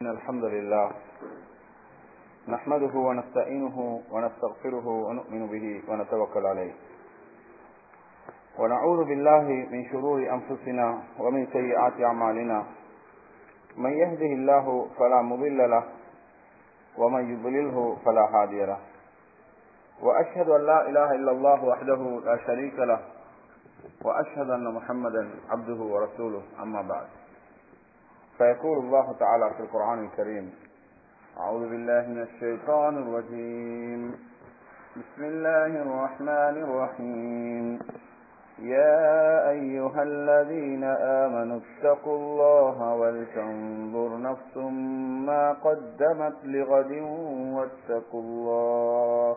إن الحمد لله نحمده ونستعينه ونستغفره ونؤمن به ونتوكل عليه ونعوذ بالله من شرور أنفسنا ومن سيئات أعمالنا من يهده الله فلا مضل له ومن يضلله فلا هادي له وأشهد أن لا إله إلا الله وحده لا شريك له وأشهد أن محمدا عبده ورسوله أما بعد فيقول الله تعالى في القرآن الكريم أعوذ بالله من الشيطان الرجيم بسم الله الرحمن الرحيم يا أيها الذين آمنوا اتقوا الله ولتنظر نفس ما قدمت لغد واتقوا الله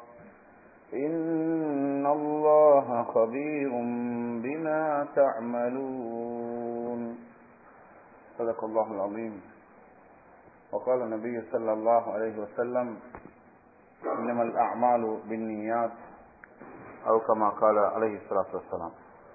إن الله خبير بما تعملون صدق الله العظيم وقال النبي صلى الله عليه وسلم إنما الأعمال بالنيات أو كما قال عليه الصلاة والسلام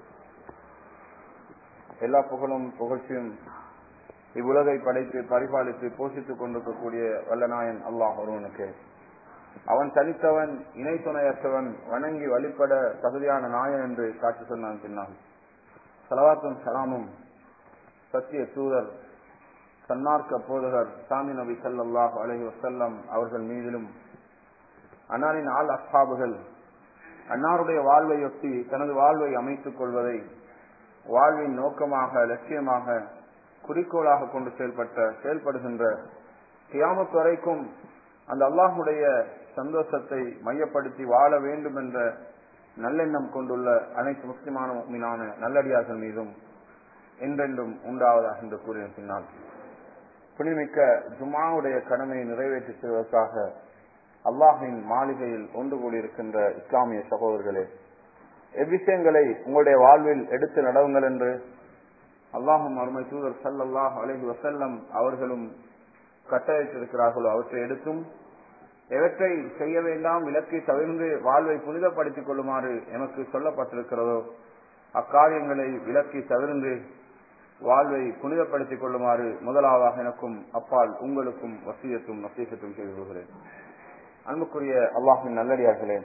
எல்லா புகழும் புகழ்ச்சியும் இவ்வுலகை படைத்து பரிபாலித்து போஷித்துக் கொண்டிருக்கக்கூடிய வல்லநாயன் அல்லாஹ் ஒருவனுக்கு அவன் தனித்தவன் இணை துணையற்றவன் வணங்கி வழிபட தகுதியான நாயன் என்று காட்சி சொன்னான் பின்னால் சலவாத்தும் சலாமும் சத்திய தூதர் சன்னார்க்க போதகர் சாமி நபி சல்லாஹ் அலஹி வசல்லம் அவர்கள் மீதிலும் அன்னாரின் ஆள் அஸ்ஹாபுகள் அன்னாருடைய வாழ்வையொட்டி தனது வாழ்வை அமைத்துக் கொள்வதை வாழ்வின் நோக்கமாக லட்சியமாக குறிக்கோளாக கொண்டு செயல்பட்ட செயல்படுகின்ற கியாமத் வரைக்கும் அந்த அல்லாஹுடைய சந்தோஷத்தை மையப்படுத்தி வாழ வேண்டும் என்ற நல்லெண்ணம் கொண்டுள்ள அனைத்து முஸ்லிமான மீனான நல்லடியார்கள் மீதும் என்றென்றும் உண்டாவதாக என்று கூறிய பின்னால் புனிமிக்க ஜுமாவுடைய கடமையை நிறைவேற்றி செல்வதற்காக அல்லாஹின் மாளிகையில் ஒன்று கூடியிருக்கின்ற இஸ்லாமிய சகோதரர்களே எவ்விஷயங்களை உங்களுடைய வாழ்வில் எடுத்து நடவுங்கள் என்று அல்லாஹும் அருமை தூதர் சல்லாஹ் அலஹி வசல்லம் அவர்களும் கட்டளையிட்டிருக்கிறார்களோ அவற்றை எடுத்தும் எவற்றை செய்ய வேண்டாம் விலக்கை தவிர்ந்து வாழ்வை புனிதப்படுத்திக் கொள்ளுமாறு எனக்கு சொல்லப்பட்டிருக்கிறதோ அக்காரியங்களை விலக்கி தவிர்ந்து வாழ்வை புனிதப்படுத்திக் கொள்ளுமாறு முதலாவதாக எனக்கும் அப்பால் உங்களுக்கும் வசியத்தும் நசீகத்தும் செய்து கொள்கிறேன் அன்புக்குரிய அல்லாஹின் நல்லடியார்களே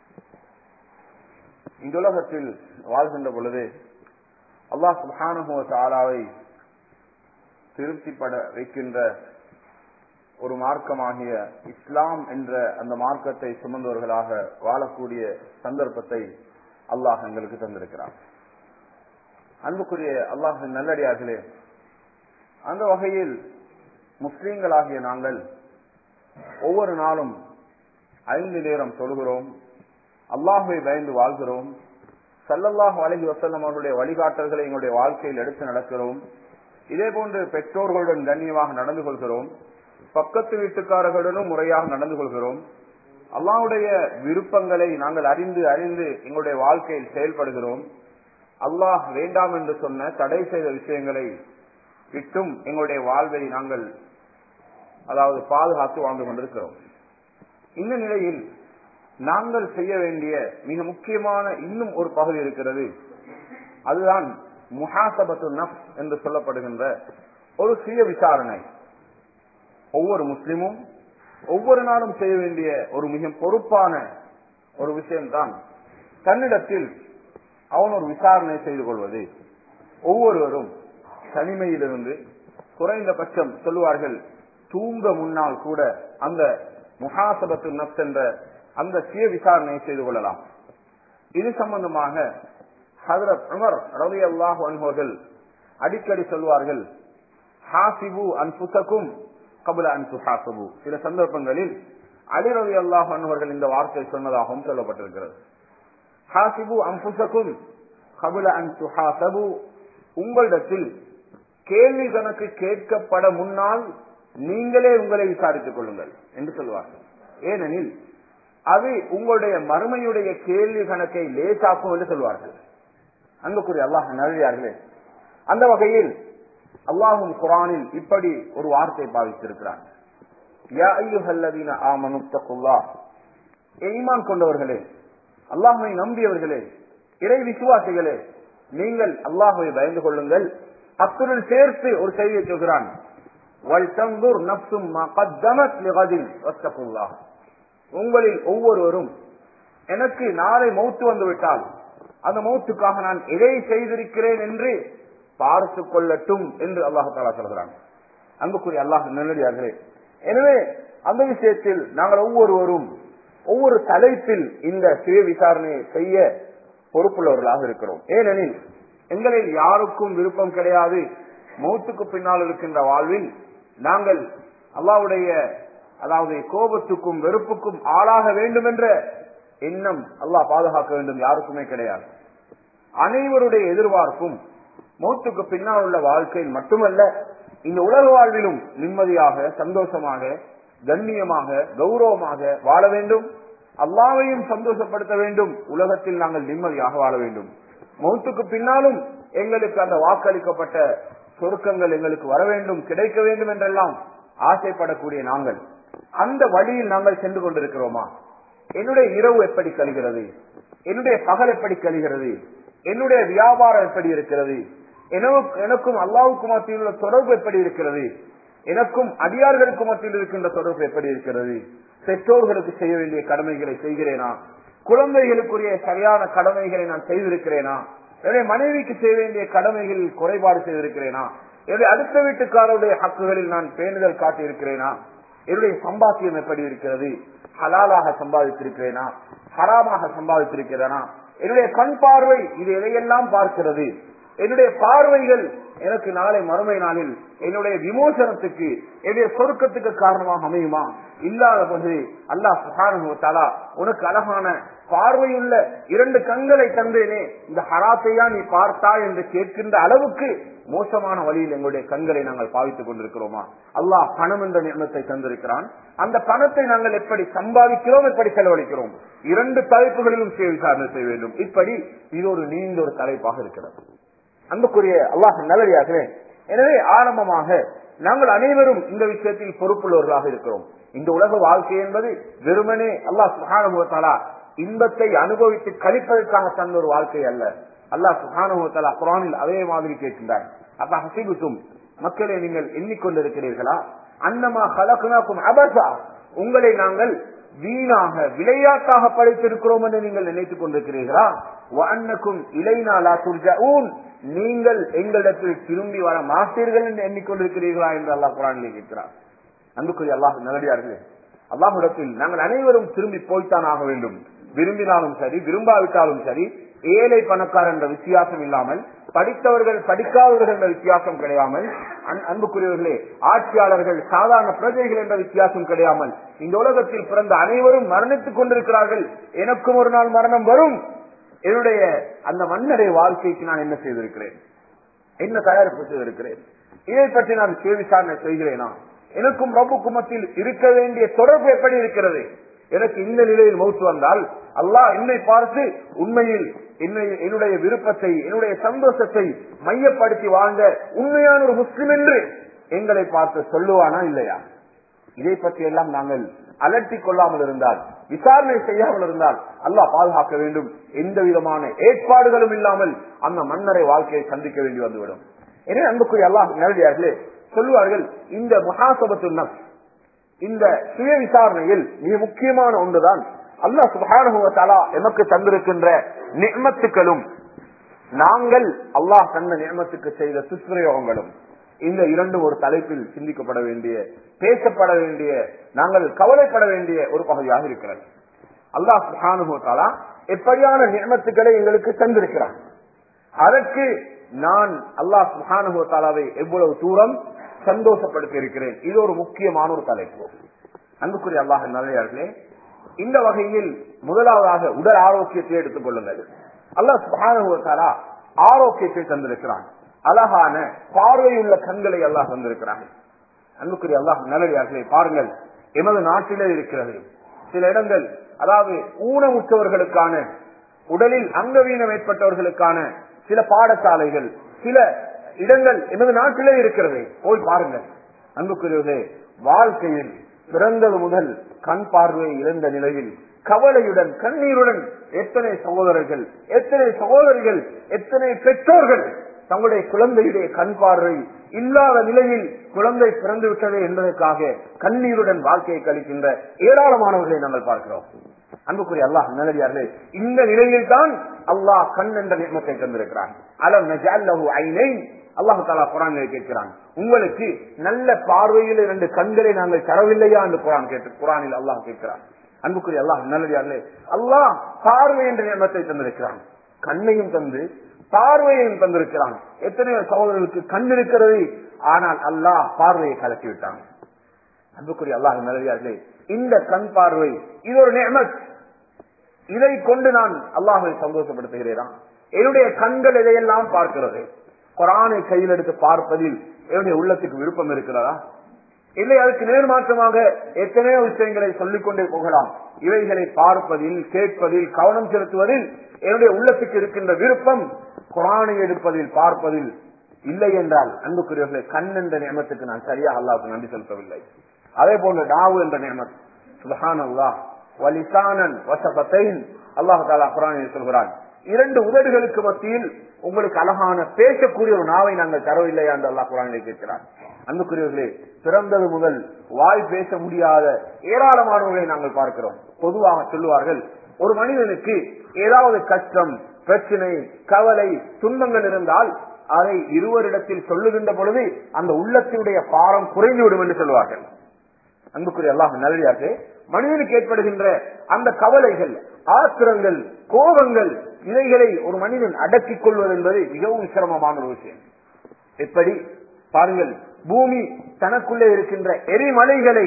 இந்த உலகத்தில் வாழ்கின்ற பொழுது அல்லாஹ் சுஹானுவ தாலாவை திருப்திப்பட வைக்கின்ற ஒரு மார்க்கமாகிய இஸ்லாம் என்ற அந்த மார்க்கத்தை சுமந்தவர்களாக வாழக்கூடிய சந்தர்ப்பத்தை அல்லாஹ் எங்களுக்கு தந்திருக்கிறார் அன்புக்குரிய அல்லாஹின் நல்லடியார்களே அந்த வகையில் முஸ்லீம்களாகிய நாங்கள் ஒவ்வொரு நாளும் ஐந்து நேரம் தொழுகிறோம் அல்லாஹுவை பயந்து வாழ்கிறோம் சல்லல்லாஹ் அலஹி வசல்லம் அவர்களுடைய வழிகாட்டல்களை எங்களுடைய வாழ்க்கையில் எடுத்து நடக்கிறோம் இதே போன்று பெற்றோர்களுடன் கண்ணியமாக நடந்து கொள்கிறோம் பக்கத்து வீட்டுக்காரர்களுடனும் முறையாக நடந்து கொள்கிறோம் அல்லாவுடைய விருப்பங்களை நாங்கள் அறிந்து அறிந்து எங்களுடைய வாழ்க்கையில் செயல்படுகிறோம் அல்லாஹ் வேண்டாம் என்று சொன்ன தடை செய்த விஷயங்களை விட்டும் எங்களுடைய வாழ்வை நாங்கள் அதாவது பாதுகாத்து வாழ்ந்து கொண்டிருக்கிறோம் இந்த நிலையில் நாங்கள் செய்ய வேண்டிய மிக முக்கியமான இன்னும் ஒரு பகுதி இருக்கிறது அதுதான் முஹாசபத்து நப் என்று சொல்லப்படுகின்ற ஒரு சுய விசாரணை ஒவ்வொரு முஸ்லிமும் ஒவ்வொரு நாளும் செய்ய வேண்டிய ஒரு மிக பொறுப்பான ஒரு விஷயம்தான் தன்னிடத்தில் அவன் ஒரு விசாரணை செய்து கொள்வது ஒவ்வொருவரும் தனிமையிலிருந்து குறைந்தபட்சம் சொல்லுவார்கள் தூங்க முன்னால் கூட அந்த முகாசபத்து நப்ஸ் என்ற அந்த சுய விசாரணையை செய்து கொள்ளலாம் இது சம்பந்தமாக ஹதரத் உமர் ரவி அல்லாஹ் அன்பர்கள் அடிக்கடி சொல்வார்கள் ஹாசிபு அன்புசக்கும் கபுல அன்பு ஹாசபு சில சந்தர்ப்பங்களில் அலி ரவி அல்லாஹ் அன்பர்கள் இந்த வார்த்தை சொன்னதாகவும் சொல்லப்பட்டிருக்கிறது ஹாசிபு அன்புசக்கும் கபுல அன்பு ஹாசபு உங்களிடத்தில் கேள்வி கணக்கு கேட்கப்பட முன்னால் நீங்களே உங்களை விசாரித்துக் கொள்ளுங்கள் என்று சொல்வார்கள் ஏனெனில் அது உங்களுடைய மறுமையுடைய கேள்வி கணக்கை லேசாக்கும் என்று சொல்வார்கள் அன்புக்குரிய அல்லாஹ் நழியார்களே அந்த வகையில் அல்லாஹும் குரானில் இப்படி ஒரு வார்த்தை பாவித்திருக்கிறார் ஈமான் கொண்டவர்களே அல்லாஹை நம்பியவர்களே இறை விசுவாசிகளே நீங்கள் அல்லாஹுவை பயந்து கொள்ளுங்கள் அத்துடன் சேர்த்து ஒரு செய்தியை சொல்கிறான் வல்தந்துர் நப்சும் மா கத்தமத் லிகதின் வத்தகுல்லாஹ் உங்களில் ஒவ்வொருவரும் எனக்கு நாளை மௌத்து வந்து விட்டால் அந்த மௌத்துக்காக நான் எதை செய்திருக்கிறேன் என்று பார்த்து கொள்ளட்டும் என்று அல்லாஹு தாலா சொல்கிறான் அன்புக்குரிய அல்லாஹ் நல்லடியார்களே எனவே அந்த விஷயத்தில் நாங்கள் ஒவ்வொருவரும் ஒவ்வொரு தலைப்பில் இந்த சுய விசாரணையை செய்ய பொறுப்புள்ளவர்களாக இருக்கிறோம் ஏனெனில் எங்களில் யாருக்கும் விருப்பம் கிடையாது மௌத்துக்கு பின்னால் இருக்கின்ற வாழ்வில் நாங்கள் அல்லாவுடைய அதாவது கோபத்துக்கும் வெறுப்புக்கும் ஆளாக வேண்டும் என்ற எண்ணம் அல்லாஹ் பாதுகாக்க வேண்டும் யாருக்குமே கிடையாது அனைவருடைய எதிர்பார்ப்பும் மௌத்துக்கு பின்னால் உள்ள வாழ்க்கையில் மட்டுமல்ல இந்த உலக வாழ்விலும் நிம்மதியாக சந்தோஷமாக கண்ணியமாக கௌரவமாக வாழ வேண்டும் அல்லாவையும் சந்தோஷப்படுத்த வேண்டும் உலகத்தில் நாங்கள் நிம்மதியாக வாழ வேண்டும் மௌத்துக்கு பின்னாலும் எங்களுக்கு அந்த வாக்களிக்கப்பட்ட சொருக்கங்கள் எங்களுக்கு வர வேண்டும் கிடைக்க வேண்டும் என்றெல்லாம் ஆசைப்படக்கூடிய நாங்கள் அந்த வழியில் நாங்கள் சென்று கொண்டிருக்கிறோமா என்னுடைய இரவு எப்படி கழிகிறது என்னுடைய பகல் எப்படி கழிகிறது என்னுடைய வியாபாரம் எப்படி இருக்கிறது எனக்கும் அல்லாவுக்கும் மத்தியில் உள்ள தொடர்பு எப்படி இருக்கிறது எனக்கும் அடியார்களுக்கு மத்தியில் இருக்கின்ற தொடர்பு எப்படி இருக்கிறது பெற்றோர்களுக்கு செய்ய வேண்டிய கடமைகளை செய்கிறேனா குழந்தைகளுக்குரிய சரியான கடமைகளை நான் செய்திருக்கிறேனா என்னுடைய மனைவிக்கு செய்ய வேண்டிய கடமைகளில் குறைபாடு செய்திருக்கிறேனா என்னுடைய அடுத்த வீட்டுக்காரருடைய ஹக்குகளில் நான் பேணுதல் காட்டியிருக்கிறேனா என்னுடைய சம்பாத்தியம் எப்படி இருக்கிறது ஹலாலாக சம்பாதித்திருக்கிறேனா ஹராமாக சம்பாதித்திருக்கிறேனா என்னுடைய கண் பார்வை இது எதையெல்லாம் பார்க்கிறது என்னுடைய பார்வைகள் எனக்கு நாளை மறுமை நாளில் என்னுடைய விமோசனத்துக்கு என்னுடைய சொருக்கத்துக்கு காரணமாக அமையுமா இல்லாத போது அல்லாஹ் சுகானுபவத்தாலா உனக்கு அழகான பார்வையுள்ள இரண்டு கண்களை தந்தேனே இந்த ஹராத்தையா நீ பார்த்தா என்று கேட்கின்ற அளவுக்கு மோசமான வழியில் எங்களுடைய கண்களை நாங்கள் பாவித்துக் கொண்டிருக்கிறோமா அல்லாஹ் பணம் என்ற நியமத்தை தந்திருக்கிறான் அந்த பணத்தை நாங்கள் எப்படி சம்பாதிக்கிறோம் எப்படி செலவழிக்கிறோம் இரண்டு தலைப்புகளிலும் சுய விசாரணை செய்ய வேண்டும் இப்படி இது ஒரு நீண்ட ஒரு தலைப்பாக இருக்கிறது அன்புக்குரிய அல்லாஹ் நல்லடியாகவே எனவே ஆரம்பமாக நாங்கள் அனைவரும் இந்த விஷயத்தில் பொறுப்புள்ளவர்களாக இருக்கிறோம் இந்த உலக வாழ்க்கை என்பது வெறுமனே அல்லாஹ் சுகானுபவத்தாலா இன்பத்தை அனுபவித்து கழிப்பதற்காக தந்த ஒரு வாழ்க்கை அல்ல அல்லாஹ் சுகானுபவத்தாலா குரானில் அதே மாதிரி கேட்கின்றார் அப்ப ஹசிபுத்தும் மக்களே நீங்கள் எண்ணிக்கொண்டிருக்கிறீர்களா அன்னமா கலக்குனாக்கும் அபசா உங்களை நாங்கள் வீணாக விளையாட்டாக படைத்திருக்கிறோம் என்று நீங்கள் நினைத்துக் கொண்டிருக்கிறீர்களா அன்னக்கும் இலைநாளா துர்ஜூன் நீங்கள் எங்களிடத்தில் திரும்பி வர மாட்டீர்கள் என்று எண்ணிக்கொண்டிருக்கிறீர்களா என்று அல்லாஹ் குரானிலே கேட்கிறார் அன்புக்குரிய அல்லாஹ் நல்லடியார்களே அல்லாஹிடத்தில் நாங்கள் அனைவரும் திரும்பி போய்த்தான் ஆக வேண்டும் விரும்பினாலும் சரி விரும்பாவிட்டாலும் சரி ஏழை பணக்காரர் என்ற வித்தியாசம் இல்லாமல் படித்தவர்கள் படிக்காதவர்கள் என்ற வித்தியாசம் கிடையாமல் அன்புக்குரியவர்களே ஆட்சியாளர்கள் சாதாரண பிரஜைகள் என்ற வித்தியாசம் கிடையாமல் இந்த உலகத்தில் பிறந்த அனைவரும் மரணித்துக் கொண்டிருக்கிறார்கள் எனக்கும் ஒரு நாள் மரணம் வரும் என்னுடைய அந்த மன்னரை வாழ்க்கைக்கு நான் என்ன செய்திருக்கிறேன் என்ன தயாரிப்பு செய்திருக்கிறேன் இதை பற்றி நான் கேள்வி விசாரணை செய்கிறேனா எனக்கும் ரப்புக்கும் மத்தியில் இருக்க வேண்டிய தொடர்பு எப்படி இருக்கிறது எனக்கு இந்த நிலையில் மௌத்து வந்தால் அல்லாஹ் என்னை பார்த்து உண்மையில் என்னுடைய விருப்பத்தை என்னுடைய சந்தோஷத்தை மையப்படுத்தி வாழ்ந்த உண்மையான ஒரு முஸ்லிம் என்று எங்களை பார்த்து சொல்லுவானா இல்லையா இதை பற்றி எல்லாம் நாங்கள் அலட்டி கொள்ளாமல் இருந்தால் விசாரணை செய்யாமல் இருந்தால் அல்லாஹ் பாதுகாக்க வேண்டும் எந்த விதமான ஏற்பாடுகளும் இல்லாமல் அந்த மன்னரை வாழ்க்கையை சந்திக்க வேண்டி வந்துவிடும் எனவே அன்புக்குரிய அல்லாஹ் நேரடியார்களே சொல்லுவார்கள் இந்த முகாசபத்து இந்த சுய விசாரணையில் மிக முக்கியமான ஒன்றுதான் அல்லாஹ் சுபானுவத்தாலா எமக்கு தந்திருக்கின்ற நியமத்துக்களும் நாங்கள் அல்லாஹ் தந்த நியமத்துக்கு செய்த துஷ்பிரயோகங்களும் இந்த இரண்டும் ஒரு தலைப்பில் சிந்திக்கப்பட வேண்டிய பேசப்பட வேண்டிய நாங்கள் கவலைப்பட வேண்டிய ஒரு பகுதியாக இருக்கிறது அல்லாஹ் சுஹானுகோத்தாலா எப்படியான நியமத்துக்களை எங்களுக்கு தந்திருக்கிறான் அதற்கு நான் அல்லாஹ் சுஹானுகோத்தாலாவை எவ்வளவு தூரம் சந்தோஷப்படுத்தி இருக்கிறேன் இது ஒரு முக்கியமான ஒரு தலைப்பு அன்புக்குரிய அல்லாஹ் நல்லே இந்த வகையில் முதலாவதாக உடல் ஆரோக்கியத்தை எடுத்துக் கொள்ளுங்கள் அல்லாஹ் சுஹானுகோத்தாலா ஆரோக்கியத்தை தந்திருக்கிறான் அழகான பார்வையுள்ள கண்களை அல்லாஹ் தந்திருக்கிறான் அன்புக்குரிய அல்லாஹ் நல்லடியார்களே பாருங்கள் எமது நாட்டிலே இருக்கிறது சில இடங்கள் அதாவது ஊனமுற்றவர்களுக்கான உடலில் அங்கவீனம் ஏற்பட்டவர்களுக்கான சில பாடசாலைகள் சில இடங்கள் எமது நாட்டிலே இருக்கிறது போய் பாருங்கள் அன்புக்குரியவர்களே வாழ்க்கையில் பிறந்தது முதல் கண் பார்வையை இழந்த நிலையில் கவலையுடன் கண்ணீருடன் எத்தனை சகோதரர்கள் எத்தனை சகோதரிகள் எத்தனை பெற்றோர்கள் தங்களுடைய குழந்தையுடைய கண் பார்வை இல்லாத நிலையில் குழந்தை பிறந்து விட்டது என்பதற்காக கண்ணீருடன் வாழ்க்கையை கழிக்கின்ற ஏராளமானவர்களை நாங்கள் பார்க்கிறோம் அன்புக்குரிய அல்லாஹ் நல்லடியார்களே இந்த நிலையில் தான் அல்லாஹ் கண் என்ற நியமத்தை தந்திருக்கிறான் அலம் நஜல்லஹு ஐனை அல்லாஹு தாலா குரான் கேட்கிறான் உங்களுக்கு நல்ல பார்வையில் இரண்டு கண்களை நாங்கள் தரவில்லையா என்று குரான் கேட்டு குரானில் அல்லாஹ் கேட்கிறான் அன்புக்குரிய அல்லாஹ் நல்லடியார்களே அல்லாஹ் பார்வை என்ற நியமத்தை தந்திருக்கிறான் கண்ணையும் தந்து பார்வையையும் தந்திருக்கிறான் எத்தனையோ சகோதரர்களுக்கு கண் இருக்கிறது ஆனால் அல்லாஹ் பார்வையை கலக்கி விட்டான் அன்புக்குரிய அல்லாஹ் நல்லடியார்களே இந்த கண் பார்வை இது ஒரு நியமத் இதை கொண்டு நான் அல்லாஹை சந்தோஷப்படுத்துகிறேனா என்னுடைய கண்கள் இதையெல்லாம் பார்க்கிறது குரானை கையில் எடுத்து பார்ப்பதில் என்னுடைய உள்ளத்துக்கு விருப்பம் இருக்கிறதா இல்லை அதுக்கு நேர்மாற்றமாக எத்தனையோ விஷயங்களை சொல்லிக் கொண்டே போகலாம் இவைகளை பார்ப்பதில் கேட்பதில் கவனம் செலுத்துவதில் என்னுடைய உள்ளத்துக்கு இருக்கின்ற விருப்பம் குரானை எடுப்பதில் பார்ப்பதில் இல்லை என்றால் அன்புக்குரியவர்களே கண் என்ற நியமத்துக்கு நான் சரியாக அல்லாவுக்கு நன்றி செலுத்தவில்லை அதே போல டாவு என்ற நியமத் சுபஹான் அல்லாஹ் வலிசானன் வசபத்தைன் அல்லாஹு தாலா குரானில் சொல்கிறான் இரண்டு உதடுகளுக்கு மத்தியில் உங்களுக்கு அழகான பேசக்கூடிய ஒரு நாவை நாங்கள் தரவில்லையா என்று அல்லாஹ் குரானிலே கேட்கிறார் அன்புக்குரியவர்களே பிறந்தது முதல் வாய் பேச முடியாத ஏராளமானவர்களை நாங்கள் பார்க்கிறோம் பொதுவாக சொல்லுவார்கள் ஒரு மனிதனுக்கு ஏதாவது கஷ்டம் பிரச்சனை கவலை துன்பங்கள் இருந்தால் அதை இருவரிடத்தில் சொல்லுகின்ற பொழுது அந்த உள்ளத்தினுடைய பாரம் குறைந்துவிடும் என்று சொல்வார்கள் அன்புக்குரிய எல்லாம் நல்லடியாக்கு மனிதனுக்கு ஏற்படுகின்ற அந்த கவலைகள் ஆத்திரங்கள் கோபங்கள் இவைகளை ஒரு மனிதன் அடக்கிக் கொள்வது என்பது மிகவும் சிரமமான ஒரு விஷயம் எப்படி பாருங்கள் பூமி தனக்குள்ளே இருக்கின்ற எரிமலைகளை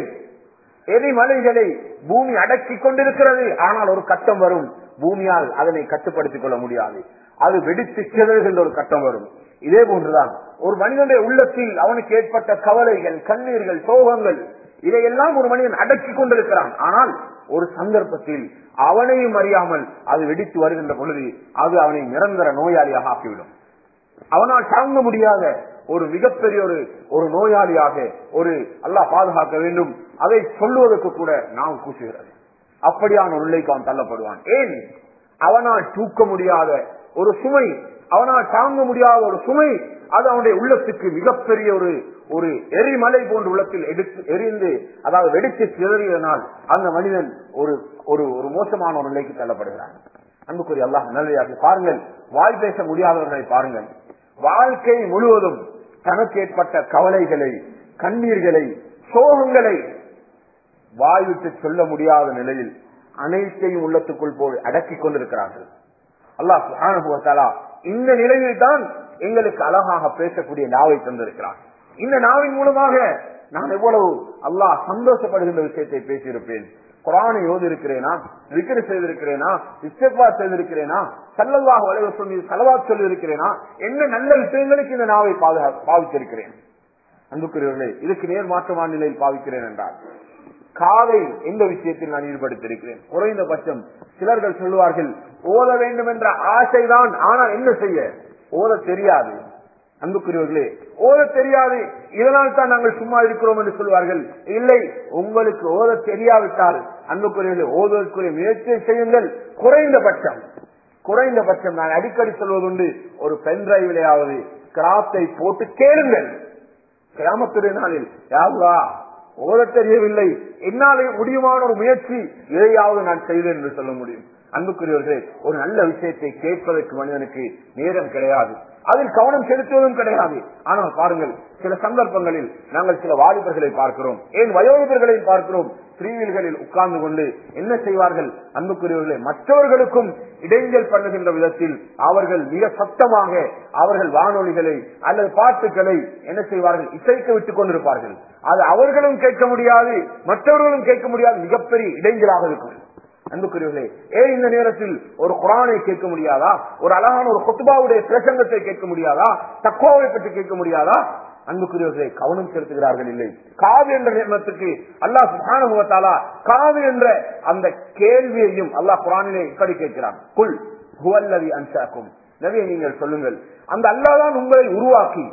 எரிமலைகளை பூமி அடக்கிக் கொண்டிருக்கிறது ஆனால் ஒரு கட்டம் வரும் பூமியால் அதனை கட்டுப்படுத்திக் கொள்ள முடியாது அது வெடித்து சிதறுகின்ற ஒரு கட்டம் வரும் இதே போன்றுதான் ஒரு மனிதனுடைய உள்ளத்தில் அவனுக்கு ஏற்பட்ட கவலைகள் கண்ணீர்கள் சோகங்கள் இதையெல்லாம் ஒரு மனிதன் அடக்கிக் கொண்டிருக்கிறான் ஆனால் ஒரு சந்தர்ப்பத்தில் அவனையும் அறியாமல் அது வெடித்து வருகின்ற பொழுது அது அவனை நிரந்தர நோயாளியாக ஆக்கிவிடும் அவனால் தாங்க முடியாத ஒரு மிகப்பெரிய ஒரு ஒரு நோயாளியாக ஒரு அல்லாஹ் பாதுகாக்க வேண்டும் அதை சொல்லுவதற்கு கூட நாம் கூசுகிறது அப்படியான ஒரு நிலைக்கு அவன் தள்ளப்படுவான் ஏன் அவனால் தூக்க முடியாத ஒரு சுமை அவனால் தாங்க முடியாத ஒரு சுமை அது அவனுடைய உள்ளத்துக்கு மிகப்பெரிய ஒரு ஒரு எரிமலை போன்ற உள்ளத்தில் எடுத்து எரிந்து அதாவது வெடித்து சிதறியதனால் அந்த மனிதன் ஒரு ஒரு ஒரு மோசமான ஒரு நிலைக்கு தள்ளப்படுகிறான் அன்புக்குரிய அல்லாஹ் நல்லதாக பாருங்கள் வாய் பேச முடியாதவர்களை பாருங்கள் வாழ்க்கை முழுவதும் தனக்கு ஏற்பட்ட கவலைகளை கண்ணீர்களை சோகங்களை வாய்விட்டு சொல்ல முடியாத நிலையில் அனைத்தையும் உள்ளத்துக்குள் போய் அடக்கிக் கொண்டிருக்கிறார்கள் அல்லாஹ் சுஹானுபவத்தாலா இந்த நிலையில் தான் எங்களுக்கு அழகாக பேசக்கூடிய நாவை தந்திருக்கிறார் இந்த நாவின் மூலமாக நான் எவ்வளவு அல்லாஹ் சந்தோஷப்படுகின்ற விஷயத்தை பேசியிருப்பேன் குரானை ஓதி இருக்கிறேனா விக்கிரி செய்திருக்கிறேனா இஸ்தபா செய்திருக்கிறேனா சல்லல்லாஹ் வளைவு சொல்லி செலவா சொல்லி இருக்கிறேனா என்ன நல்ல விஷயங்களுக்கு இந்த நாவை பாதுகா பாவித்திருக்கிறேன் அன்புக்குரியவர்களே இதுக்கு நேர் மாற்றமான நிலையில் பாவிக்கிறேன் என்றார் காதை எந்த விஷயத்தில் நான் ஈடுபடுத்திருக்கிறேன் குறைந்தபட்சம் சிலர்கள் சொல்லுவார்கள் ஓத வேண்டும் என்ற ஆசைதான் ஆனால் என்ன செய்ய ஓத தெரியாது அன்புக்குரியவர்களே ஓத தெரியாது இதனால் தான் நாங்கள் சும்மா இருக்கிறோம் என்று சொல்வார்கள் இல்லை உங்களுக்கு ஓத தெரியாவிட்டால் அன்புக்குரியவர்களே ஓதுவதற்குரிய முயற்சி செய்யுங்கள் குறைந்தபட்சம் குறைந்தபட்சம் நான் அடிக்கடி சொல்வதுண்டு ஒரு பென் டிரைவிலையாவது கிராத்தை போட்டு கேளுங்கள் கிராமத்துடைய நாளில் யாருலா ஓத தெரியவில்லை என்னாலே முடியுமான ஒரு முயற்சி எதையாவது நான் செய்தேன் என்று சொல்ல முடியும் அன்புக்குரியவர்களே ஒரு நல்ல விஷயத்தை கேட்பதற்கு மனிதனுக்கு நேரம் கிடையாது அதில் கவனம் செலுத்துவதும் கிடையாது ஆனால் பாருங்கள் சில சந்தர்ப்பங்களில் நாங்கள் சில வாலிபர்களை பார்க்கிறோம் ஏன் வயோதிபர்களை பார்க்கிறோம் ஸ்ரீவில்களில் உட்கார்ந்து கொண்டு என்ன செய்வார்கள் அன்புக்குரியவர்களே மற்றவர்களுக்கும் இடைஞ்சல் பண்ணுகின்ற விதத்தில் அவர்கள் மிக சத்தமாக அவர்கள் வானொலிகளை அல்லது பாட்டுகளை என்ன செய்வார்கள் இசைக்க விட்டுக் கொண்டிருப்பார்கள் அது அவர்களும் கேட்க முடியாது மற்றவர்களும் கேட்க முடியாது மிகப்பெரிய இடைஞ்சலாக இருக்கும் அன்புக்குரியவர்களே ஏன் இந்த நேரத்தில் ஒரு குரானை கேட்க முடியாதா ஒரு அழகான ஒரு கொத்துபாவுடைய பிரசங்கத்தை கேட்க முடியாதா தக்குவாவை பற்றி கேட்க முடியாதா அன்புக்குரியவர்களை கவனம் செலுத்துகிறார்கள் இல்லை காது என்ற நியமத்துக்கு அல்லாஹ் சுகானுபவத்தாலா காது என்ற அந்த கேள்வியையும் அல்லாஹ் குரானிலே இப்படி கேட்கிறான் குல் ஹுவல்லவி அன்சாக்கும் நவியை நீங்கள் சொல்லுங்கள் அந்த அல்லாஹ் தான் உங்களை உருவாக்கி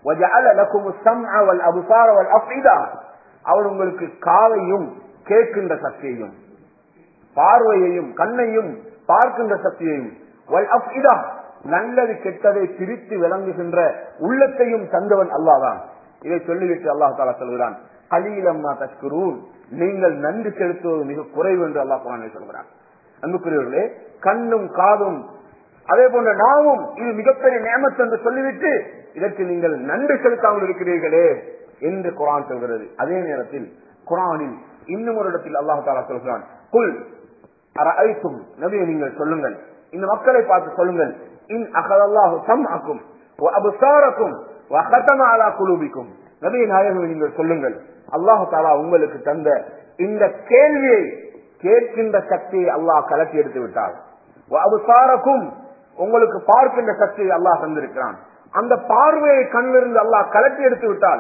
அவன் உங்களுக்கு காதையும் கேட்கின்ற சக்தியையும் பார்வையையும் கண்ணையும் பார்க்கின்ற சக்தியையும் நல்லது கெட்டதை பிரித்து விளங்குகின்ற உள்ளத்தையும் தந்தவன் அல்லாதான் இதை சொல்லிவிட்டு அல்லாஹ் தாலா சொல்கிறான் கலீலம்மா தஸ்குரூன் நீங்கள் நன்றி செலுத்துவது மிக குறைவு என்று அல்லாஹ் குரானை சொல்கிறான் அன்புக்குரியவர்களே கண்ணும் காதும் அதே போன்ற நாவும் இது மிகப்பெரிய நேமத்து என்று சொல்லிவிட்டு இதற்கு நீங்கள் நன்றி செலுத்தாமல் இருக்கிறீர்களே என்று குரான் சொல்கிறது அதே நேரத்தில் குரானில் இன்னும் ஒரு இடத்தில் அல்லாஹ் தாலா சொல்கிறான் குல் அரைத்தும் நபியை நீங்கள் சொல்லுங்கள் இந்த மக்களை பார்த்து சொல்லுங்கள் இன் அகதல்லாஹு சம் ஆக்கும் அபுசாரக்கும் அலா குலூபிக்கும் நபிய நாயகம் நீங்கள் சொல்லுங்கள் அல்லாஹு தாலா உங்களுக்கு தந்த இந்த கேள்வியை கேட்கின்ற சக்தியை அல்லாஹ் கலட்டி எடுத்து விட்டார் அபுசாரக்கும் உங்களுக்கு பார்க்கின்ற சக்தியை அல்லாஹ் தந்திருக்கிறான் அந்த பார்வையை கண்ணிலிருந்து அல்லாஹ் கலட்டி எடுத்து விட்டால்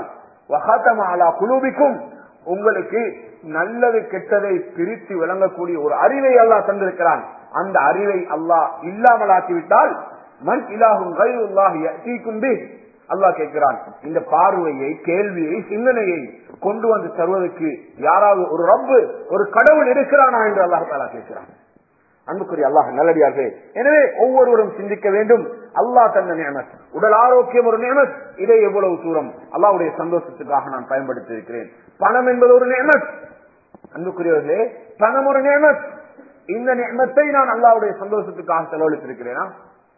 அலா குலூபிக்கும் உங்களுக்கு நல்லது கெட்டதை பிரித்து விளங்கக்கூடிய ஒரு அறிவை அல்லாஹ் தந்திருக்கிறான் அந்த அறிவை அல்லாஹ் இல்லாமலாக்கிவிட்டால் மண் இலாகும் கையுல்லாஹி அல்லாஹ் கேட்கிறான் இந்த பார்வையை கேள்வியை சிந்தனையை கொண்டு வந்து தருவதற்கு யாராவது ஒரு ரப்பு ஒரு கடவுள் இருக்கிறானா என்று அல்லாஹ் தாலா கேட்கிறான் அன்புக்குரிய அல்லாஹ் நல்லடியார்கள் எனவே ஒவ்வொருவரும் சிந்திக்க வேண்டும் அல்லாஹ் தந்த நியமத் உடல் ஆரோக்கியம் ஒரு நியமத் இதை எவ்வளவு தூரம் அல்லாவுடைய சந்தோஷத்துக்காக நான் பயன்படுத்தி இருக்கிறேன் பணம் என்பது ஒரு நியமத் அன்புக்குரியவர்களே பணம் ஒரு நியமத் இந்த நியமத்தை நான் அல்லாவுடைய சந்தோஷத்துக்காக செலவழித்திருக்கிறேனா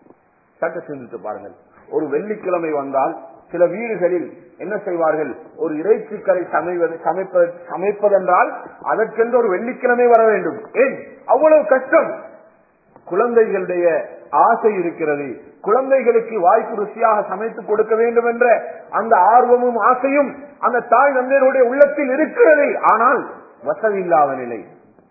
சட்ட சிந்தித்து பாருங்கள் ஒரு வெள்ளிக்கிழமை வந்தால் சில வீடுகளில் என்ன செய்வார்கள் ஒரு இறைச்சிக்கரை சமைவது சமைப்பது சமைப்பதென்றால் அதற்கென்று ஒரு வெள்ளிக்கிழமை வர வேண்டும் ஏன் அவ்வளவு கஷ்டம் குழந்தைகளுடைய ஆசை இருக்கிறது குழந்தைகளுக்கு வாய்ப்பு ருசியாக சமைத்து கொடுக்க வேண்டும் என்ற அந்த ஆர்வமும் ஆசையும் அந்த தாய் தந்தையருடைய உள்ளத்தில் இருக்கிறது ஆனால் வசதி இல்லாத நிலை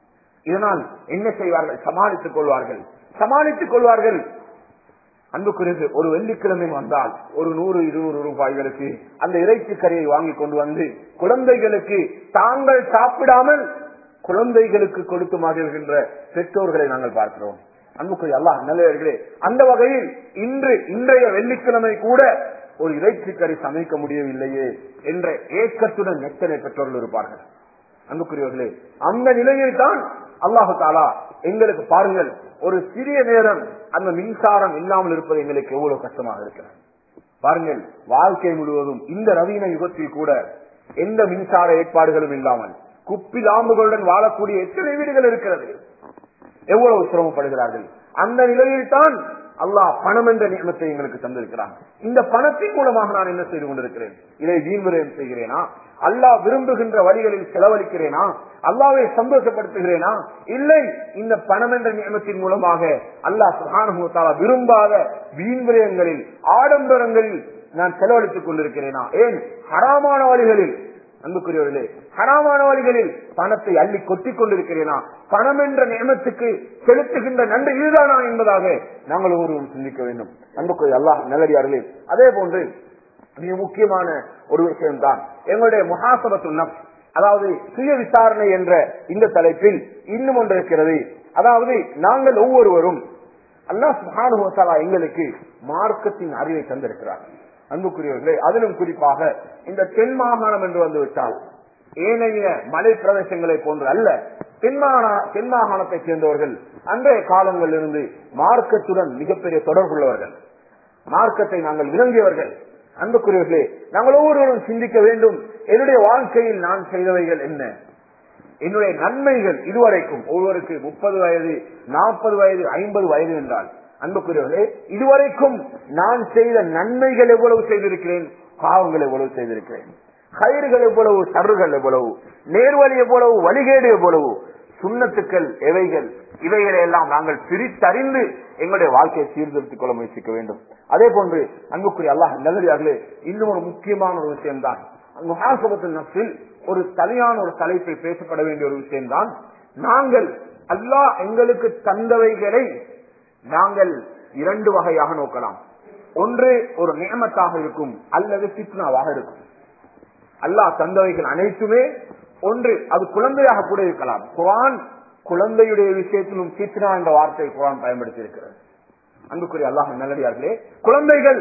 இதனால் என்ன செய்வார்கள் சமாளித்துக் கொள்வார்கள் சமாளித்துக் கொள்வார்கள் அன்புக்குரியது ஒரு வெள்ளிக்கிழமை வந்தால் ஒரு நூறு இருநூறு ரூபாய்களுக்கு அந்த இறைச்சி கறியை வாங்கி கொண்டு வந்து குழந்தைகளுக்கு தாங்கள் சாப்பிடாமல் குழந்தைகளுக்கு கொடுத்து மகிழ்கின்ற பெற்றோர்களை நாங்கள் பார்க்கிறோம் அன்புக்குரிய அல்லாஹ் நல்லவர்களே அந்த வகையில் இன்று இன்றைய வெள்ளிக்கிழமை கூட ஒரு இறைச்சி கறி சமைக்க முடியவில்லையே என்ற ஏக்கத்துடன் எத்தனை பெற்றோர்கள் இருப்பார்கள் அன்புக்குரியவர்களே அந்த நிலையில் தான் அல்லாஹு தாலா எங்களுக்கு பாருங்கள் ஒரு சிறிய நேரம் அந்த மின்சாரம் இல்லாமல் இருப்பது எங்களுக்கு எவ்வளவு கஷ்டமாக இருக்கிறது பாருங்கள் வாழ்க்கை முழுவதும் இந்த நவீன யுகத்தில் கூட எந்த மின்சார ஏற்பாடுகளும் இல்லாமல் குப்பிலாம்புகளுடன் வாழக்கூடிய எத்தனை வீடுகள் இருக்கிறது எவ்வளவு சிரமப்படுகிறார்கள் அந்த நிலையில் தான் அல்லாஹ் பணம் என்ற நியமத்தை எங்களுக்கு தந்திருக்கிறான் இந்த பணத்தின் மூலமாக நான் என்ன செய்து கொண்டிருக்கிறேன் இதை வீண்விரயம் செய்கிறேனா அல்லாஹ் விரும்புகின்ற வழிகளில் செலவழிக்கிறேனா அல்லாவை சந்தோஷப்படுத்துகிறேனா இல்லை இந்த பணம் என்ற நியமத்தின் மூலமாக அல்லாஹ் சுகானுபவத்தால விரும்பாத வீண்விரயங்களில் ஆடம்பரங்களில் நான் செலவழித்துக் கொண்டிருக்கிறேனா ஏன் ஹராமான வழிகளில் அன்புக்குரியவர்களே ஹராமான வழிகளில் பணத்தை அள்ளி கொட்டிக் கொண்டிருக்கிறேனா பணம் என்ற நியமத்துக்கு செலுத்துகின்ற நன்றி இதுதானா என்பதாக நாங்கள் ஒருவரும் சிந்திக்க வேண்டும் அன்புக்குரிய அல்லாஹ் நல்லடியார்களே அதே போன்று மிக முக்கியமான ஒரு விஷயம்தான் எங்களுடைய முகாசபத்து நப் அதாவது சுய விசாரணை என்ற இந்த தலைப்பில் இன்னும் ஒன்று இருக்கிறது அதாவது நாங்கள் ஒவ்வொருவரும் அல்லாஹ் சுஹானுவத்தாலா எங்களுக்கு மார்க்கத்தின் அறிவை தந்திருக்கிறார் அன்புக்குரியவர்களே அதிலும் குறிப்பாக இந்த தென் மாகாணம் என்று வந்து விட்டால் ஏனைய மலை பிரதேசங்களை போன்று அல்ல தென்மாகாண தென் மாகாணத்தை சேர்ந்தவர்கள் அன்றைய காலங்களில் இருந்து மார்க்கத்துடன் மிகப்பெரிய தொடர்புள்ளவர்கள் மார்க்கத்தை நாங்கள் விளங்கியவர்கள் அன்புக்குரியவர்களே நாங்கள் ஒவ்வொருவரும் சிந்திக்க வேண்டும் என்னுடைய வாழ்க்கையில் நான் செய்தவைகள் என்ன என்னுடைய நன்மைகள் இதுவரைக்கும் ஒவ்வொருக்கு முப்பது வயது நாற்பது வயது ஐம்பது வயது என்றால் அன்புக்குரியவர்களே இதுவரைக்கும் நான் செய்த நன்மைகள் எவ்வளவு செய்திருக்கிறேன் பாவங்கள் எவ்வளவு செய்திருக்கிறேன் கயிறுகள் எவ்வளவு சருகள் எவ்வளவு நேர்வழி எவ்வளவு வழிகேடு எவ்வளவு சுண்ணத்துக்கள் எவைகள் இவைகளை எல்லாம் நாங்கள் பிரித்தறிந்து எங்களுடைய வாழ்க்கையை சீர்திருத்திக் கொள்ள முயற்சிக்க வேண்டும் அதே போன்று அன்புக்குரிய அல்லாஹ் நல்லதாகவே இன்னும் ஒரு முக்கியமான ஒரு விஷயம்தான் முகாசபத்தின் நப்சில் ஒரு தனியான ஒரு தலைப்பை பேசப்பட வேண்டிய ஒரு விஷயம்தான் நாங்கள் அல்லாஹ் எங்களுக்கு தந்தவைகளை நாங்கள் இரண்டு வகையாக நோக்கலாம் ஒன்று ஒரு நியமத்தாக இருக்கும் அல்லது சித்னாவாக இருக்கும் அல்லாஹ் தந்தவைகள் அனைத்துமே ஒன்று அது குழந்தையாக கூட இருக்கலாம் குரான் குழந்தையுடைய விஷயத்திலும் சித்னா என்ற வார்த்தை குரான் பயன்படுத்தி இருக்கிறது அன்புக்குரிய அல்லாஹ் நல்லடியார்களே குழந்தைகள்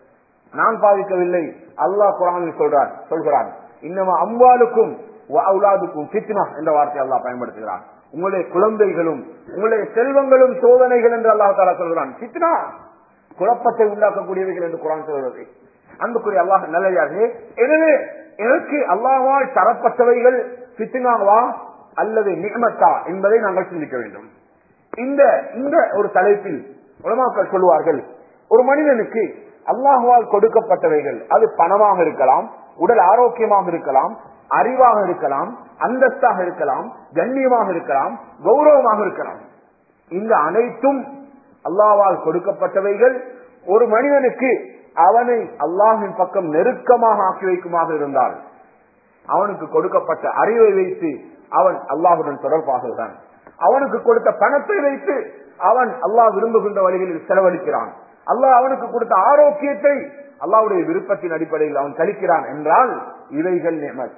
நான் பாதிக்கவில்லை அல்லாஹ் குரானில் சொல்றார் சொல்கிறான் இன்னமா அம்பாலுக்கும் அவுலாதுக்கும் சித்னா என்ற வார்த்தை அல்லாஹ் பயன்படுத்துகிறான் உங்களுடைய குழந்தைகளும் உங்களுடைய செல்வங்களும் சோதனைகள் என்று அல்லாஹ் தாலா சொல்கிறான் சித்னா குழப்பத்தை உண்டாக்கக்கூடியவைகள் என்று குரான் சொல்வது அன்புக்குரிய அல்லாஹ் நல்லதாகவே எனவே எனக்கு அல்லாவால் தரப்பட்டவைகள் பித்துனாவா அல்லது நியமத்தா என்பதை நாங்கள் சிந்திக்க வேண்டும் இந்த இந்த ஒரு தலைப்பில் உலமாக்கள் சொல்லுவார்கள் ஒரு மனிதனுக்கு அல்லாஹுவால் கொடுக்கப்பட்டவைகள் அது பணமாக இருக்கலாம் உடல் ஆரோக்கியமாக இருக்கலாம் அறிவாக இருக்கலாம் அந்தஸ்தாக இருக்கலாம் கண்ணியமாக இருக்கலாம் கௌரவமாக இருக்கலாம் இந்த அனைத்தும் அல்லாவால் கொடுக்கப்பட்டவைகள் ஒரு மனிதனுக்கு அவனை அல்லாஹின் பக்கம் நெருக்கமாக ஆக்கி வைக்குமாக இருந்தால் அவனுக்கு கொடுக்கப்பட்ட அறிவை வைத்து அவன் அல்லாஹுடன் தொடர்பாகிறான் அவனுக்கு கொடுத்த பணத்தை வைத்து அவன் அல்லாஹ் விரும்புகின்ற வழிகளில் செலவழிக்கிறான் அல்லாஹ் அவனுக்கு கொடுத்த ஆரோக்கியத்தை அல்லாவுடைய விருப்பத்தின் அடிப்படையில் அவன் கழிக்கிறான் என்றால் இவைகள் நியமத்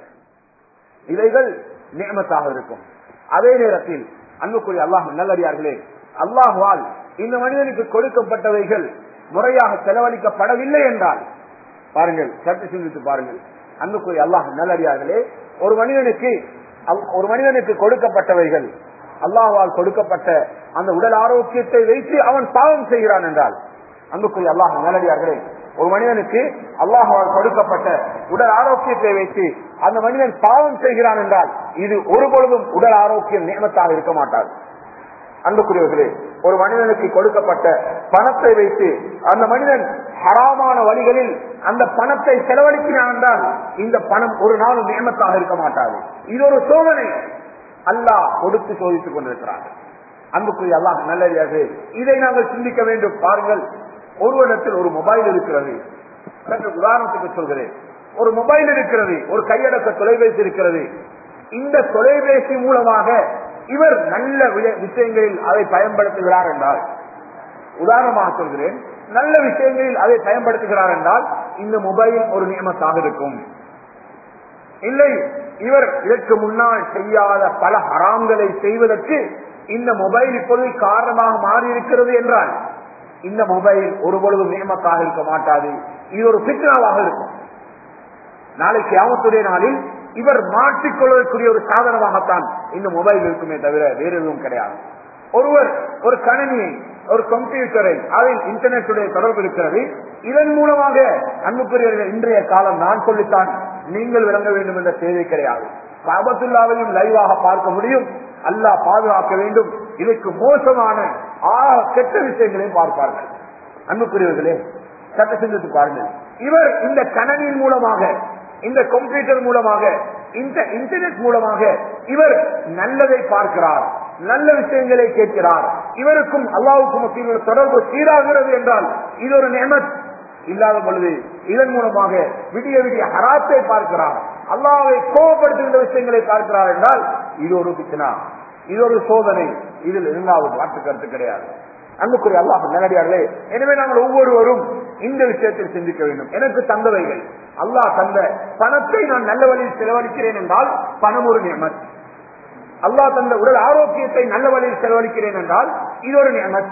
இவைகள் நியமத்தாக இருக்கும் அதே நேரத்தில் அன்புக்குரிய அல்லாஹ் நல்லடியார்களே அல்லாஹுவால் இந்த மனிதனுக்கு கொடுக்கப்பட்டவைகள் முறையாக செலவழிக்கப்படவில்லை என்றால் பாருங்கள் சற்று சிந்தித்து பாருங்கள் அன்புக்குரிய அல்லாஹ் நல்லடியார்களே ஒரு மனிதனுக்கு ஒரு மனிதனுக்கு கொடுக்கப்பட்டவைகள் அல்லாஹால் கொடுக்கப்பட்ட அந்த உடல் ஆரோக்கியத்தை வைத்து அவன் பாவம் செய்கிறான் என்றால் அன்புக்குரிய அல்லாஹ் நல்லடியார்களே ஒரு மனிதனுக்கு அல்லாஹால் கொடுக்கப்பட்ட உடல் ஆரோக்கியத்தை வைத்து அந்த மனிதன் பாவம் செய்கிறான் என்றால் இது ஒரு பொழுதும் உடல் ஆரோக்கியம் நியமத்தாக இருக்க மாட்டார் அன்புக்குரியவர்களே ஒரு மனிதனுக்கு கொடுக்கப்பட்ட பணத்தை வைத்து அந்த மனிதன் ஹராமான வழிகளில் அந்த பணத்தை செலவழிக்கிறான் என்றால் இந்த பணம் ஒரு நாளும் நியமத்தாக இருக்க மாட்டாது இது ஒரு சோதனை அல்லாஹ் கொடுத்து சோதித்துக் கொண்டிருக்கிறார் அன்புக்குரிய அல்லாஹ் நல்லதாக இதை நாங்கள் சிந்திக்க வேண்டும் பாருங்கள் ஒருவரிடத்தில் ஒரு மொபைல் இருக்கிறது சற்று உதாரணத்துக்கு சொல்கிறேன் ஒரு மொபைல் இருக்கிறது ஒரு கையடக்க தொலைபேசி இருக்கிறது இந்த தொலைபேசி மூலமாக இவர் நல்ல விஷயங்களில் அதை பயன்படுத்துகிறார் என்றால் உதாரணமாக சொல்கிறேன் நல்ல விஷயங்களில் அதை பயன்படுத்துகிறார் என்றால் இந்த மொபைல் ஒரு நியமத்தாக இருக்கும் இல்லை இவர் இதற்கு முன்னால் செய்யாத பல ஹராம்களை செய்வதற்கு இந்த மொபைல் இப்பொழுது காரணமாக மாறி இருக்கிறது என்றால் இந்த மொபைல் ஒரு பொழுதும் நியமத்தாக இருக்க மாட்டாது இது ஒரு பித்னாவாக இருக்கும் நாளைக்கு ஆமத்துடைய நாளில் இவர் மாற்றிக்கொள்வதற்குரிய ஒரு சாதனமாகத்தான் இந்த மொபைல் இருக்குமே தவிர வேற எதுவும் கிடையாது ஒருவர் ஒரு கணினியை ஒரு கம்ப்யூட்டரை அதில் இன்டர்நெட்டுடைய தொடர்பு இருக்கிறது இதன் மூலமாக அன்புக்குரியவர்கள் இன்றைய காலம் நான் சொல்லித்தான் நீங்கள் விளங்க வேண்டும் என்ற தேவை கிடையாது காபத்துல்லாவையும் லைவாக பார்க்க முடியும் அல்லாஹ் பாதுகாக்க வேண்டும் இதற்கு மோசமான ஆக கெட்ட விஷயங்களையும் பார்ப்பார்கள் அன்புக்குரியவர்களே சட்ட சிந்தித்து பாருங்கள் இவர் இந்த கணனின் மூலமாக இந்த கம்ப்யூட்டர் மூலமாக இந்த இன்டர்நெட் மூலமாக இவர் நல்லதை பார்க்கிறார் நல்ல விஷயங்களை கேட்கிறார் இவருக்கும் அல்லாவுக்கும் மத்தியில் தொடர்பு சீராகிறது என்றால் இது ஒரு நேமத் இல்லாத பொழுது இதன் மூலமாக விடிய விடிய ஹராத்தை பார்க்கிறார் அல்லாவை கோபப்படுத்துகின்ற விஷயங்களை பார்க்கிறார் என்றால் இது ஒரு பிச்சனா இது ஒரு சோதனை இதில் இரண்டாவது மாற்று கருத்து கிடையாது அன்புக்குரிய அல்லாஹ் நேரடியார்களே எனவே நாங்கள் ஒவ்வொருவரும் இந்த விஷயத்தில் சிந்திக்க வேண்டும் எனக்கு தந்தவைகள் அல்லாஹ் தந்த பணத்தை நான் நல்ல வழியில் செலவழிக்கிறேன் என்றால் பணம் ஒரு நியமத் அல்லாஹ் தந்த உடல் ஆரோக்கியத்தை நல்ல வழியில் செலவழிக்கிறேன் என்றால் இது ஒரு நியமத்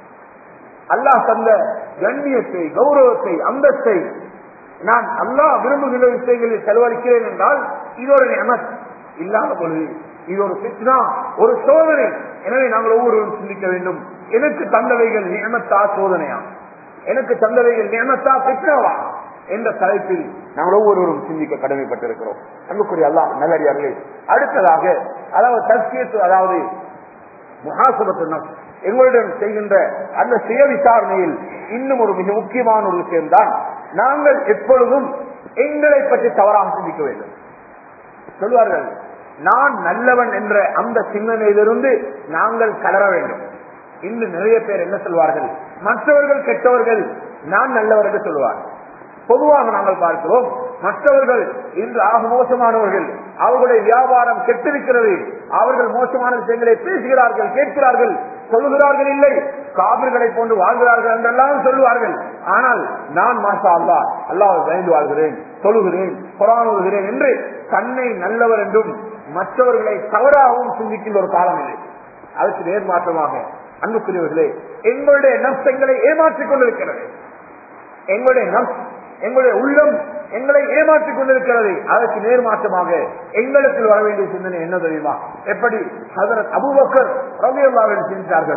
அல்லாஹ் தந்த கண்ணியத்தை கௌரவத்தை அந்தஸ்தை நான் அல்லாஹ் விரும்புகிற விஷயங்களில் செலவழிக்கிறேன் என்றால் இது ஒரு நியமத் இல்லாத பொழுது இது ஒரு பித்னா ஒரு சோதனை எனவே நாங்கள் ஒவ்வொருவரும் சிந்திக்க வேண்டும் எனக்கு தந்தவைகள் நியமத்தா சோதனையா எனக்கு தந்தவைகள் நியமத்தா பித்னாவா என்ற தலைப்பில் நாங்கள் ஒவ்வொருவரும் சிந்திக்க கடமைப்பட்டிருக்கிறோம் அன்புக்குரிய அல்லாஹ் நல்லடியார்களே அடுத்ததாக அதாவது தஸ்கியத்து அதாவது முகாசுபத்து எங்களுடன் செய்கின்ற அந்த சுய விசாரணையில் இன்னும் ஒரு மிக முக்கியமான ஒரு விஷயம்தான் நாங்கள் எப்பொழுதும் எங்களை பற்றி தவறாக சிந்திக்க வேண்டும் சொல்வார்கள் நான் நல்லவன் என்ற அந்த சிந்தனையிலிருந்து நாங்கள் கலர வேண்டும் இன்று நிறைய பேர் என்ன சொல்வார்கள் மற்றவர்கள் கெட்டவர்கள் நான் நல்லவர் என்று சொல்வார் பொதுவாக நாங்கள் பார்க்கிறோம் மற்றவர்கள் இன்று ஆக மோசமானவர்கள் அவர்களுடைய வியாபாரம் கெட்டிருக்கிறது அவர்கள் மோசமான விஷயங்களை பேசுகிறார்கள் கேட்கிறார்கள் சொல்லுகிறார்கள் இல்லை காவிர்களை போன்று வாழ்கிறார்கள் என்றெல்லாம் சொல்லுவார்கள் ஆனால் நான் மாசா அல்லா அல்லாவை பயந்து வாழ்கிறேன் சொல்லுகிறேன் புறாணுகிறேன் என்று தன்னை நல்லவர் என்றும் மற்றவர்களை தவறாகவும் சிந்திக்கின்ற ஒரு காலம் இல்லை அதற்கு நேர்மாற்றமாக அன்புக்குரியவர்களே எங்களுடைய நஷ்டங்களை ஏமாற்றிக் கொண்டிருக்கிறது எங்களுடைய நம் எங்களுடைய உள்ளம் எங்களை ஏமாற்றிக் கொண்டிருக்கிறது அதற்கு நேர்மாற்றமாக எங்களுக்கு வர வேண்டிய சிந்தனை என்ன தெரியுமா எப்படி ஹசரத் அபுபக்கர் ரவியல்லாவில் சிந்தித்தார்களோ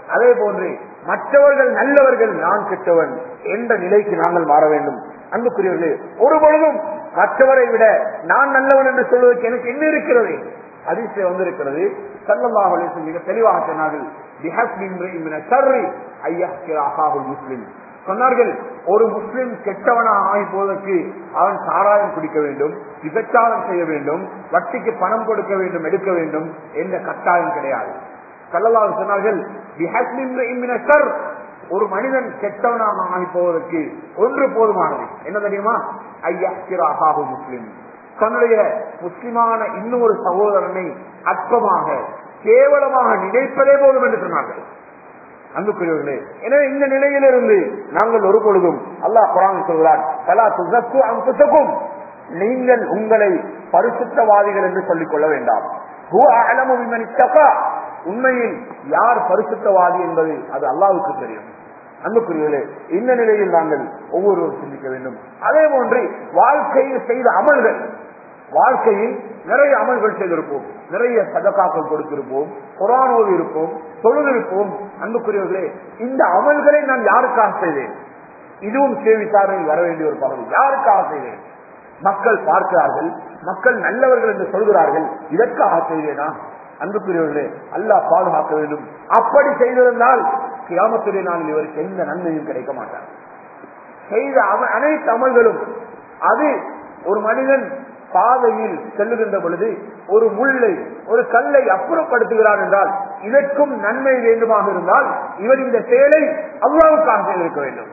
அதே போன்று மற்றவர்கள் நல்லவர்கள் நான் கெட்டவன் என்ற நிலைக்கு நாங்கள் மாற வேண்டும் அன்புக்குரியவர்களே ஒரு பொழுதும் மற்றவரை விட நான் நல்லவன் என்று சொல்வதற்கு எனக்கு என்ன இருக்கிறது அதிசயம் வந்திருக்கிறது சல்லல்லாஹு அலைஹி வஸல்லம் மிக தெளிவாக சொன்னார்கள் பிஹஸ்பி இம்ரிஇன் மின ஷர்ரி ஐயஹ்கிர அகாஹுல் முஸ்லிம் சொன்னார்கள் ஒரு முஸ்லிம் கெட்டவனாக ஆகி போவதற்கு அவன் சாராயம் குடிக்க வேண்டும் விபச்சாரம் செய்ய வேண்டும் வட்டிக்கு பணம் கொடுக்க வேண்டும் எடுக்க வேண்டும் என்ற கட்டாயம் கிடையாது கல்லல்லாஹு சொன்னார்கள் பிஹஸ்பி இம்ரிஇன் மின ஷர் ஒரு மனிதன் கெட்டவனாக ஆகி போவதற்கு ஒன்று போதுமானது என்ன தெரியுமா ஐயஹ்கிர அகாஹுல் முஸ்லிம் தன்னுடைய முஸ்லிமான இன்னொரு சகோதரனை அற்பமாக கேவலமாக நினைப்பதே போதும் என்று சொன்னார்கள் அன்புக்குரியவர்களே எனவே இந்த நிலையிலிருந்து நாங்கள் ஒரு பொழுதும் அல்லாஹ் குரான் சொல்கிறார் பலா துசக்கு அம்புசக்கும் நீங்கள் உங்களை பரிசுத்தவாதிகள் என்று சொல்லிக் கொள்ள வேண்டாம் ஹுவ அஅலமு பிமன் இத்தகா. உண்மையில் யார் பரிசுத்தவாதி என்பது அது அல்லாவுக்கு தெரியும் அன்புக்குரியவர்களே இந்த நிலையில் நாங்கள் ஒவ்வொருவரும் சிந்திக்க வேண்டும் அதே போன்று வாழ்க்கையில் செய்த அமல்கள் வாழ்க்கையில் நிறைய அமல்கள் செய்திருப்போம் நிறைய சதக்காக்கள் கொடுத்திருப்போம் குரான் ஓதி இருப்போம் தொழுதிருப்போம் அன்புக்குரியவர்களே இந்த அமல்களை நான் யாருக்காக செய்தேன் இதுவும் சுய விசாரணையில் வர வேண்டிய ஒரு பகுதி யாருக்காக செய்தேன் மக்கள் பார்க்கிறார்கள் மக்கள் நல்லவர்கள் என்று சொல்கிறார்கள் இதற்காக செய்தேனா அன்புக்குரியவர்களே அல்லாஹ் பாதுகாக்க வேண்டும் அப்படி செய்திருந்தால் கியாமத்துடைய நாளில் இவருக்கு எந்த நன்மையும் கிடைக்க மாட்டார் செய்த அம- அனைத்து அமல்களும் அது ஒரு மனிதன் பாதையில் செல்லுகின்ற பொழுது ஒரு முள்ளை ஒரு கல்லை அப்புறப்படுத்துகிறான் என்றால் இதற்கும் நன்மை வேண்டுமாக இருந்தால் இவர் இந்த செயலை அல்லாவுக்காக செய்திருக்க வேண்டும்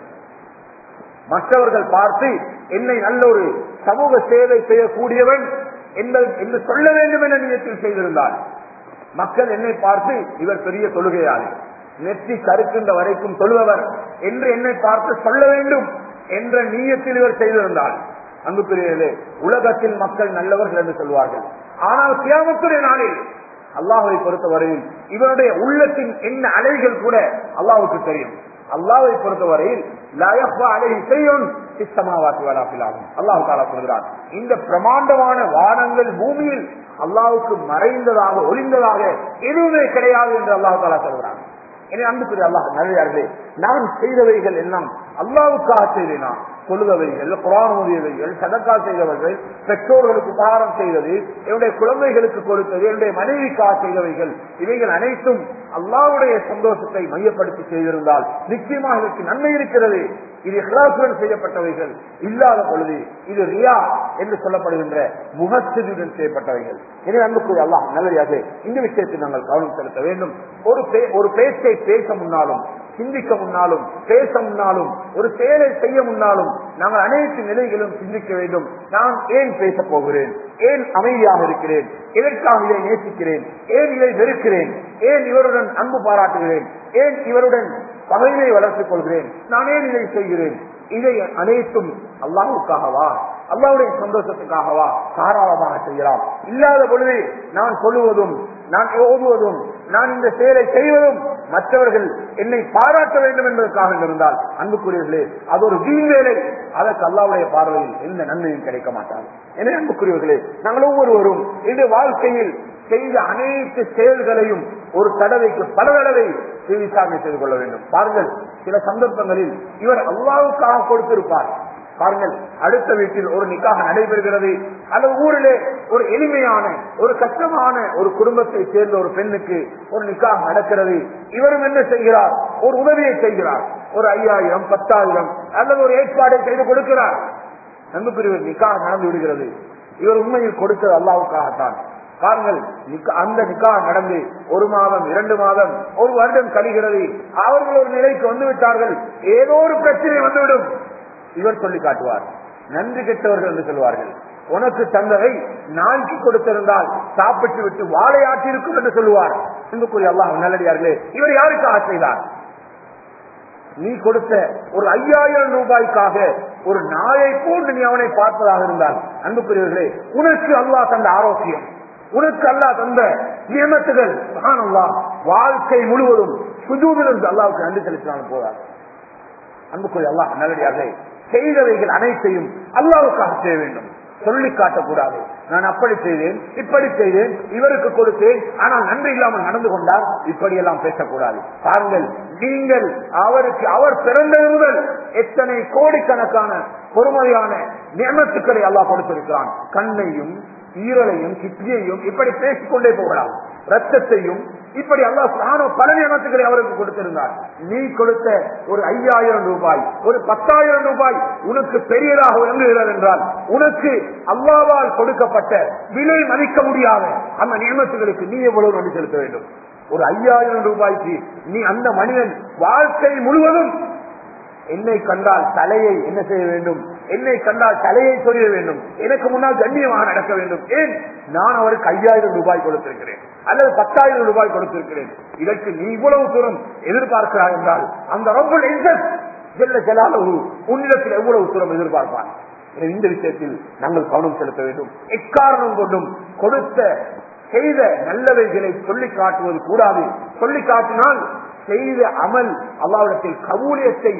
மற்றவர்கள் பார்த்து என்னை நல்ல ஒரு சமூக சேவை செய்யக்கூடியவன் என்பது என்று சொல்ல வேண்டும் என்ற நியத்தில் செய்திருந்தால் மக்கள் என்னை பார்த்து இவர் பெரிய தொழுகையாளி நெற்றி கருக்கின்ற வரைக்கும் தொழுபவர் என்று என்னை பார்த்து சொல்ல வேண்டும் என்ற நீயத்தில் இவர் செய்திருந்தால் அங்கு பெரியது உலகத்தில் மக்கள் நல்லவர்கள் என்று சொல்வார்கள் ஆனால் கியாமத்துடைய நாளில் அல்லாஹை பொறுத்தவரையில் இவருடைய உள்ளத்தின் என்ன அலைகள் கூட அல்லாஹுக்கு தெரியும் அல்லாவை பொறுத்தவரையில் செய்யும் அல்லாஹு தாலா சொல்கிறார் இந்த பிரமாண்டமான வானங்கள் பூமியில் அல்லாவுக்கு மறைந்ததாக ஒளிந்ததாக எதுவுமே கிடையாது என்று அல்லாஹு தாலா சொல்கிறான் எனவே அன்புக்குரிய அல்லாஹ் நல்லே நான் செய்தவைகள் எல்லாம் அல்லாவுக்காக செய்தேனா சொல்லுதவைகள் குரான் ஓதியவைகள் சதக்கா செய்தவர்கள் பெற்றோர்களுக்கு உபகாரம் செய்தது என்னுடைய குழந்தைகளுக்கு கொடுத்தது என்னுடைய மனைவிக்காக செய்தவைகள் இவைகள் அனைத்தும் அல்லாவுடைய சந்தோஷத்தை மையப்படுத்தி செய்திருந்தால் நிச்சயமாக இதற்கு நன்மை இருக்கிறது இது இஹ்லாசுடன் செய்யப்பட்டவைகள் இல்லாத பொழுது இது ரியா என்று சொல்லப்படுகின்ற முகஸ்துதியுடன் செய்யப்பட்டவைகள் எனவே அன்புக்குரிய அல்லாஹ் நல்லதாக இந்த விஷயத்தில் நாங்கள் கவனம் செலுத்த வேண்டும் ஒரு பே- ஒரு பேச்சை பேச முன்னாலும் சிந்திக்க முன்னாலும் பேச முன்னாலும் ஒரு செயலை செய்ய முன்னாலும் நாங்கள் அனைத்து நிலைகளும் சிந்திக்க வேண்டும் நான் ஏன் பேச போகிறேன் ஏன் அமைதியாக இருக்கிறேன் எதற்காக இதை நேசிக்கிறேன் ஏன் இதை வெறுக்கிறேன் ஏன் இவருடன் அன்பு பாராட்டுகிறேன் ஏன் இவருடன் பகைமை வளர்த்துக் கொள்கிறேன் நான் ஏன் இதை செய்கிறேன் இதை அனைத்தும் அல்லாஹுக்காகவா அல்லாவுடைய சந்தோஷத்துக்காகவா தாராளமாக செய்யலாம் இல்லாத பொழுது நான் சொல்லுவதும் நான் ஓதுவதும் நான் இந்த செயலை செய்வதும் மற்றவர்கள் என்னை பாராட்ட வேண்டும் என்பதற்காக இருந்தால் அன்புக்குரியவர்களே அது ஒரு வீண் வேலை அதற்கு அல்லாவுடைய பார்வையில் எந்த நன்மையும் கிடைக்க மாட்டாது எனவே அன்புக்குரியவர்களே நாங்கள் ஒவ்வொருவரும் இந்த வாழ்க்கையில் செய்த அனைத்து செயல்களையும் ஒரு தடவைக்கு பல தடவை விசாரணை செய்து கொள்ள வேண்டும் பாருங்கள் சில சந்தர்ப்பங்களில் இவர் அல்லாவுக்காக கொடுத்திருப்பார் பாருங்கள் அடுத்த வீட்டில் ஒரு நிக்காக நடைபெறுகிறது அல்லது ஊரிலே ஒரு எளிமையான ஒரு கஷ்டமான ஒரு குடும்பத்தை சேர்ந்த ஒரு பெண்ணுக்கு ஒரு நிக்காக நடக்கிறது இவரும் என்ன செய்கிறார் ஒரு உதவியை செய்கிறார் ஒரு ஐயாயிரம் பத்தாயிரம் அல்லது ஒரு ஏற்பாடை செய்து கொடுக்கிறார் நண்புக்குரியவர் நிக்காக நடந்து விடுகிறது இவர் உண்மையில் கொடுத்தது அல்லாவுக்காகத்தான் பாருங்கள் நிக்கா- அந்த நிக்கா நடந்து ஒரு மாதம் இரண்டு மாதம் ஒரு வருடம் கழிகிறது அவர்கள் ஒரு நிலைக்கு வந்து விட்டார்கள் ஏதோ ஒரு பிரச்சனை வந்துவிடும் இவர் சொல்லி காட்டுவார் நன்றி கெட்டவர்கள் என்று சொல்வார்கள் உனக்கு தந்ததை நாய்க்கு கொடுத்திருந்தால் சாப்பிட்டு விட்டு வாழையாற்றி இருக்கும் என்று சொல்லுவார் அன்புக்குரிய அல்லாஹ் நல்லடியார்களே இவர் யாருக்காக செய்தார் நீ கொடுத்த ஒரு ஐயாயிரம் ரூபாய்க்காக ஒரு நாயை போன்று நீ அவனை பார்ப்பதாக இருந்தால் அன்புக்குரியவர்களே உனக்கு அல்லாஹ் தந்த ஆரோக்கியம் உனக்கு அல்லாஹ் தந்த நியமத்துகள் சுப்ஹானல்லாஹ், வாழ்க்கை முழுவதும் சுஜூதிலிருந்து அல்லாவுக்கு நன்றி செலுத்தினாலும் போதாது அன்புக்குரிய அல்லாஹ் நல்லடியாக செய்தவைகள் அனைத்தையும் அல்லாவுக்காக செய்ய வேண்டும் சொல்லி காட்டக்கூடாது நான் அப்படி செய்தேன் இப்படி செய்தேன் இவருக்கு கொடுத்தேன் ஆனால் நன்றி இல்லாமல் நடந்து கொண்டார் இப்படி எல்லாம் பேசக்கூடாது பாருங்கள் நீங்கள் அவருக்கு அவர் பிறந்தது முதல் எத்தனை கோடிக்கணக்கான பொறுமையான நியமத்துக்களை அல்லாஹ் கொடுத்திருக்கிறான் கண்ணையும் ஈரலையும் கிட்னியையும் இப்படி பேசிக்கொண்டே போகலாம் ரத்தத்தையும் இப்படி அல்லாஹ் சுப்ஹானஹு பல நியமத்துக்களை அவருக்கு கொடுத்திருந்தார் நீ கொடுத்த ஒரு ஐயாயிரம் ரூபாய் ஒரு பத்தாயிரம் ரூபாய் உனக்கு பெரியதாக விளங்குகிறது என்றால் உனக்கு அல்லாவால் கொடுக்கப்பட்ட விலை மதிக்க முடியாத அந்த நியமத்துகளுக்கு நீ எவ்வளவு நன்றி செலுத்த வேண்டும் ஒரு ஐயாயிரம் ரூபாய்க்கு நீ அந்த மனிதன் வாழ்க்கை முழுவதும் என்னை கண்டால் தலையை என்ன செய்ய வேண்டும் என்னை கண்டால் தலையை சொரிய வேண்டும் எனக்கு முன்னால் கண்ணியமாக நடக்க வேண்டும் ஏன் நான் அவருக்கு ஐயாயிரம் ரூபாய் கொடுத்திருக்கிறேன் அல்லது பத்தாயிரம் ரூபாய் கொடுத்திருக்கிறேன் இதற்கு நீ இவ்வளவு தூரம் எதிர்பார்க்கிறாய் என்றால் அந்த ரொம்ப செல்ல செல்லாலு உன்னிடத்தில் எவ்வளவு தூரம் எதிர்பார்ப்பான் எனவே இந்த விஷயத்தில் நாங்கள் கவனம் செலுத்த வேண்டும் எக்காரணம் கொண்டும் கொடுத்த செய்த நல்லவைகளை சொல்லி காட்டுவது கூடாது சொல்லி காட்டினால் செய்த அமல் அல்லாவிடத்தில் கபூலியத்தை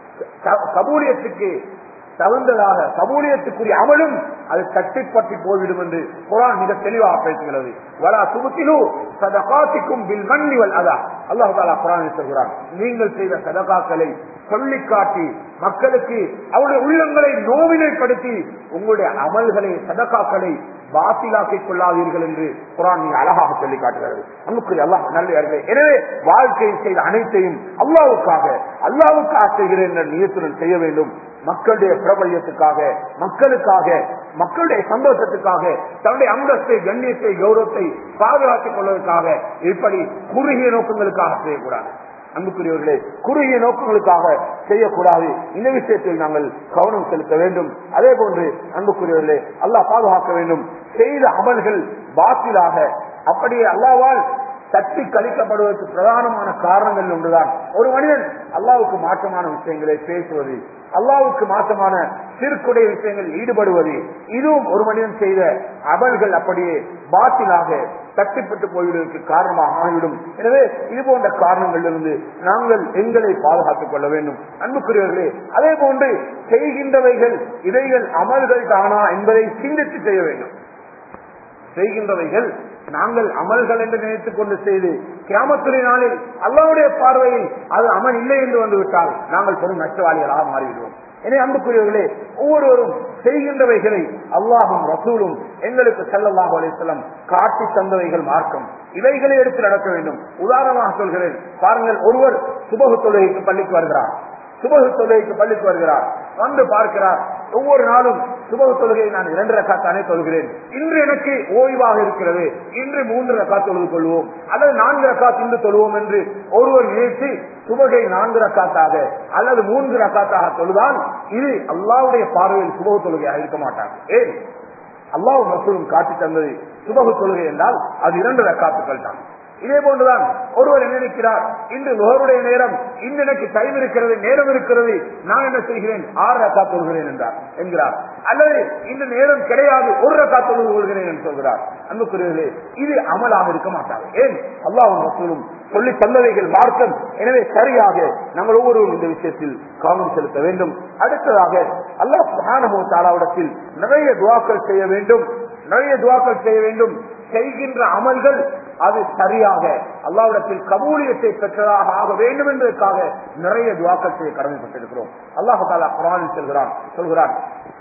க- கபூலியத்துக்கு தகுந்ததாக கபூலியத்துக்குரிய அமலும் அது தட்டிப்பட்டி போய்விடும் என்று குரான் மிக தெளிவாக பேசுகிறது வலா சுபத்திலு சதகாத்திக்கும் பில் மன்னிவல் அதா அல்லாஹு தாலா குரான் சொல்கிறான் நீங்கள் செய்த சதகாக்களை சொல்லி காட்டி மக்களுக்கு அவருடைய உள்ளங்களை நோவினைப்படுத்தி உங்களுடைய அமல்களை சதகாக்களை பாத்திலாக்கிக் கொள்ளாதீர்கள் என்று குரான் மிக அழகாக சொல்லி காட்டுகிறது அன்புக்குரிய அல்லாஹ் நல்லே எனவே வாழ்க்கையில் செய்த அனைத்தையும் அல்லாவுக்காக அல்லாவுக்காக செய்கிறேன் என்ற நியத்துடன் செய்ய வேண்டும் மக்களுடைய பிரபல்யத்துக்காக மக்களுக்காக மக்களுடைய சந்தோஷத்துக்காக தன்னுடைய அந்தஸ்தை கண்ணியத்தை கௌரவத்தை பாதுகாத்துக் கொள்வதற்காக இப்படி குறுகிய நோக்கங்களுக்காக செய்யக்கூடாது அன்புக்குரியவர்களே குறுகிய நோக்கங்களுக்காக செய்யக்கூடாது இந்த விஷயத்தில் நாங்கள் கவனம் செலுத்த வேண்டும் அதே போன்று அன்புக்குரியவர்களே அல்லாஹ் பாதுகாக்க வேண்டும் செய்த அமல்கள் பாத்திலாக அப்படியே அல்லாவால் தட்டி கழிக்கப்படுவதற்கு பிரதானமான காரணங்கள் ஒன்றுதான் ஒரு மனிதன் அல்லாவுக்கு மாற்றமான விஷயங்களை பேசுவது அல்லாவுக்கு மாற்றமான சிறுக்குடைய விஷயங்களில் ஈடுபடுவது இதுவும் ஒரு மனிதன் செய்த அமல்கள் அப்படியே பாத்திலாக தட்டிப்பட்டு போய்விடுவதற்கு காரணமாக ஆகிவிடும் எனவே இது போன்ற காரணங்களிலிருந்து நாங்கள் எங்களை பாதுகாத்துக் கொள்ள வேண்டும் அன்புக்குரியவர்களே அதே போன்று செய்கின்றவைகள் இவைகள் அமல்கள் தானா என்பதை சிந்தித்து செய்ய வேண்டும் செய்கின்றவைகள் நாங்கள் அமல்கள் என்று நினைத்துக் கொண்டு செய்து கிராமத்துறை நாளில் அல்லாவுடைய பார்வையில் அது அமல் இல்லை என்று வந்துவிட்டால் நாங்கள் பெரும் நஷ்டவாளிகளாக மாறிவிடுவோம் எனவே அன்புக்குரியவர்களே ஒவ்வொருவரும் செய்கின்றவைகளை அல்லாஹும் ரசூலும் எங்களுக்கு செல்லல்லாஹு அலிஸ்லம் காட்டி தந்தவைகள் மார்க்கம் இவைகளை எடுத்து நடக்க வேண்டும் உதாரணமாக சொல்கிறேன் பாருங்கள் ஒருவர் சுபகு தொழுகைக்கு பள்ளிக்கு வருகிறார் சுபகு தொழுகைக்கு பள்ளிக்கு வருகிறார் வந்து பார்க்கிறார் ஒவ்வொரு நாளும் சுபகு தொழுகையை நான் இரண்டு ரக்காத்தானே தொழுகிறேன் இன்று எனக்கு ஓய்வாக இருக்கிறது இன்று மூன்று ரக்கா தொழுது கொள்வோம் அல்லது நான்கு ரக்காத் இன்று தொழுவோம் என்று ஒருவர் நினைத்து சுபகை நான்கு ரக்காத்தாக அல்லது மூன்று ரக்காத்தாக தொழுதால் இது அல்லாவுடைய பார்வையில் சுபகு தொழுகையாக இருக்க மாட்டாங்க ஏன் அல்லாஹ் ரசூலும் காட்டி தந்தது சுபகு தொழுகை என்றால் அது இரண்டு ரக்காத்துக்கள் தான் இதே போன்றுதான் ஒருவர் என்ன நினைக்கிறார் இன்று நுகருடைய நேரம் இன்று எனக்கு டைம் இருக்கிறது நேரம் இருக்கிறது நான் என்ன செய்கிறேன் ஆறு ரக்கா தொழுகிறேன் என்றார் என்கிறார் அல்லது இன்று நேரம் கிடையாது ஒரு ரக்கா தொழுது கொள்கிறேன் என்று சொல்கிறார் அன்புக்குரியவர்களே இது அமலாக இருக்க மாட்டாங்க ஏன் அல்லாஹும் ரசூலும் சொல்லி தந்தவைகள் மார்க்கம் எனவே சரியாக நாங்கள் ஒவ்வொருவரும் இந்த விஷயத்தில் கவனம் செலுத்த வேண்டும் அடுத்ததாக அல்லாஹ் சுப்ஹானஹு தாலாவிடத்தில் நிறைய துவாக்கள் செய்ய வேண்டும் நிறைய துவாக்கள் செய்ய வேண்டும் செய்கின்ற அமல்கள் அது சரியாக அல்லாவிடத்தில் கபூலியத்தை பெற்றதாக ஆக வேண்டும் என்பதற்காக நிறைய துவாக்கள் செய்ய கடமைப்பட்டிருக்கிறோம் அல்லாஹு தாலா குரானில் செல்கிறான் சொல்கிறான்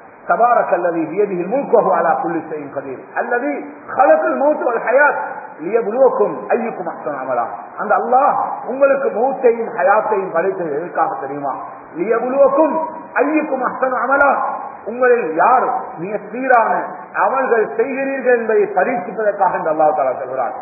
تبارك الذي بيده الملك وهو على كل شيء قدير الذي خلق الموت والحياة ليبلوكم ايكم احسن عملا அந்த அல்லாஹ் உங்களுக்கு மௌத்தையும் ஹயாத்தையும் படைத்தது எதற்காக தெரியுமா லியபுலுவக்கும் ஐயுக்கும் அஹ்சன் அமலா உங்களில் யார் மிக சீரான அமல்கள் செய்கிறீர்கள் என்பதை பரீட்சிப்பதற்காக இந்த அல்லாஹ் தாலா சொல்கிறார்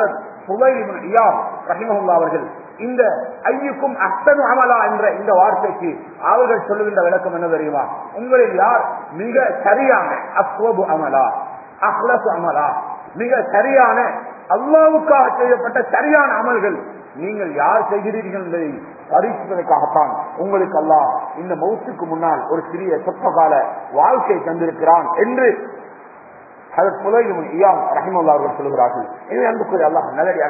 அவர்கள் இந்த ஐயுக்கும் அத்தனு அமலா என்ற இந்த வார்த்தைக்கு அவர்கள் சொல்லுகின்ற விளக்கம் என்ன தெரியுமா உங்களில் யார் மிக சரியான அஸ்வபு அமலா அஹ்லசு அமலா மிக சரியான அல்லாவுக்காக செய்யப்பட்ட சரியான அமல்கள் நீங்கள் யார் செய்கிறீர்கள் என்பதை பரீட்சிப்பதற்காகத்தான் உங்களுக்கு அல்லாஹ் இந்த மௌத்துக்கு முன்னால் ஒரு சிறிய சொற்ப கால வாழ்க்கை தந்திருக்கிறான் என்று அதற்கு புலையும் இயாம் ரஹிமுல்லா அவர்கள் சொல்கிறார்கள் எனவே அன்புக்குரிய அல்லாஹ் நல்லடியார்களே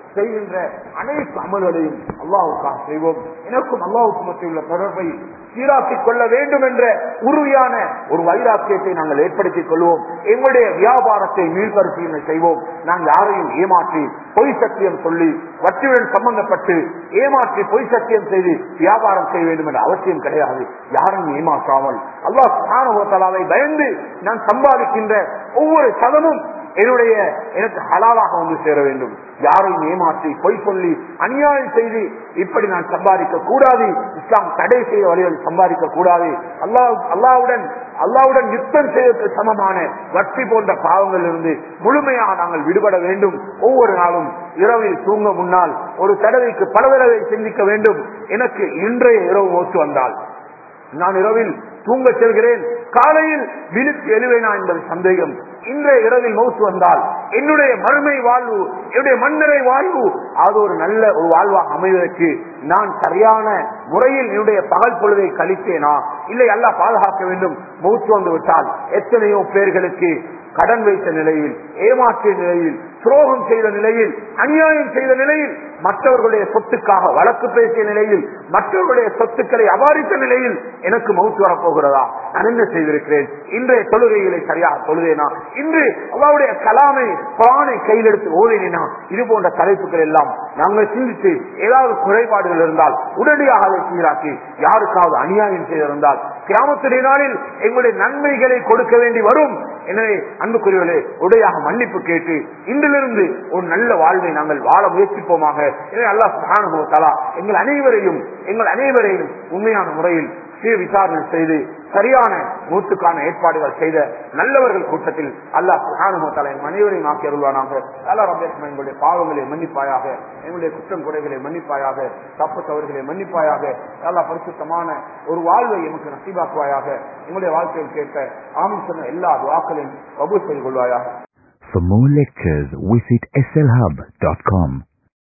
செய்கின்ற அனைத்து அமல்களையும் அல்லாவுக்காக செய்வோம் எனக்கும் அல்லாவுக்கு மத்திய உள்ள தொடர்பை சீராக்கிக் கொள்ள வேண்டும் என்ற உறுதியான ஒரு வைராக்கியத்தை நாங்கள் ஏற்படுத்திக் கொள்வோம் எங்களுடைய வியாபாரத்தை மீள்பரிசீலனை செய்வோம் நான் யாரையும் ஏமாற்றி பொய் சத்தியம் சொல்லி வட்டியுடன் சம்பந்தப்பட்டு ஏமாற்றி பொய் சத்தியம் செய்து வியாபாரம் செய்ய வேண்டும் என்ற அவசியம் கிடையாது யாரையும் ஏமாற்றாமல் அல்லாஹ் சுப்ஹானஹு பயந்து நான் சம்பாதிக்கின்ற ஒவ்வொரு சதமும் என்னுடைய எனக்கு ஹலாலாக வந்து சேர வேண்டும் யாரையும் ஏமாற்றி பொய் சொல்லி அநியாயம் செய்து இப்படி நான் சம்பாதிக்க கூடாது இஸ்லாம் தடை செய்த வழிகள் சம்பாதிக்க கூடாது அல்லாஹ் அல்லாவுடன் அல்லாவுடன் யுத்தம் செய்வதற்கு சமமான வட்டி போன்ற பாவங்கள் இருந்து முழுமையாக நாங்கள் விடுபட வேண்டும் ஒவ்வொரு நாளும் இரவில் தூங்க முன்னால் ஒரு தடவைக்கு பல தடவை சிந்திக்க வேண்டும் எனக்கு இன்றைய இரவு மோத்து வந்தால் நான் இரவில் தூங்க செல்கிறேன் காலையில் விழித்து எழுவேனா என்பது சந்தேகம் இன்றைய இரவில் மௌத்து வந்தால் என்னுடைய மறுமை வாழ்வு என்னுடைய மன்னரை வாழ்வு அது ஒரு நல்ல ஒரு வாழ்வாக அமைவதற்கு நான் சரியான முறையில் என்னுடைய பகல் பொழுதை கழித்தேனா இல்லை அல்ல பாதுகாக்க வேண்டும் மௌத்து வந்து விட்டால் எத்தனையோ பேர்களுக்கு கடன் வைத்த நிலையில் ஏமாற்றிய நிலையில் துரோகம் செய்த நிலையில் அநியாயம் செய்த நிலையில் மற்றவர்களுடைய சொத்துக்காக வழக்கு பேசிய நிலையில் மற்றவர்களுடைய சொத்துக்களை அபாரித்த நிலையில் எனக்கு மவுத்து வரப்போகிறதா நான் என்ன செய்திருக்கிறேன் இன்றைய தொழுகைகளை சரியாக தொழுதேனா இன்று அவருடைய கலாமை குரானை கையில் எடுத்து ஓதினா இது போன்ற தலைப்புகள் எல்லாம் நாங்கள் சிந்தித்து ஏதாவது குறைபாடுகள் இருந்தால் உடனடியாக அதை சீராக்கி யாருக்காவது அநியாயம் செய்திருந்தால் கிராமத்துடைய நாளில் எங்களுடைய நன்மைகளை கொடுக்க வேண்டி வரும் எனவே அன்புக்குரியவர்களே உடையாக மன்னிப்பு கேட்டு இன்றிலிருந்து ஒரு நல்ல வாழ்வை நாங்கள் வாழ முயற்சிப்போமாக எனவே அல்லாஹ் சுப்ஹானஹு வ தஆலா எங்கள் அனைவரையும் எங்கள் அனைவரையும் உண்மையான முறையில் சீர விசாரணை செய்து சரியான மூத்துக்கான ஏற்பாடுகள் செய்த நல்லவர்கள் கூட்டத்தில் அல்லாஹ் சுப்ஹானஹு வ தஆலா எங்கள் அனைவரையும் ஆக்கி அருள்வானாக அல்லாஹ் ரப்பல் எங்களுடைய பாவங்களை மன்னிப்பாயாக எங்களுடைய குற்றம் குறைகளை மன்னிப்பாயாக தப்பு தவறுகளை மன்னிப்பாயாக அல்லாஹ் பரிசுத்தமான ஒரு வாழ்வை எமக்கு நசீபாக்குவாயாக எங்களுடைய வாழ்க்கையில் கேட்ட ஆமின் சொன்ன எல்லா துவாக்களையும் கபூல் செய்து கொள்வாயாக For more lectures, visit slhub.com.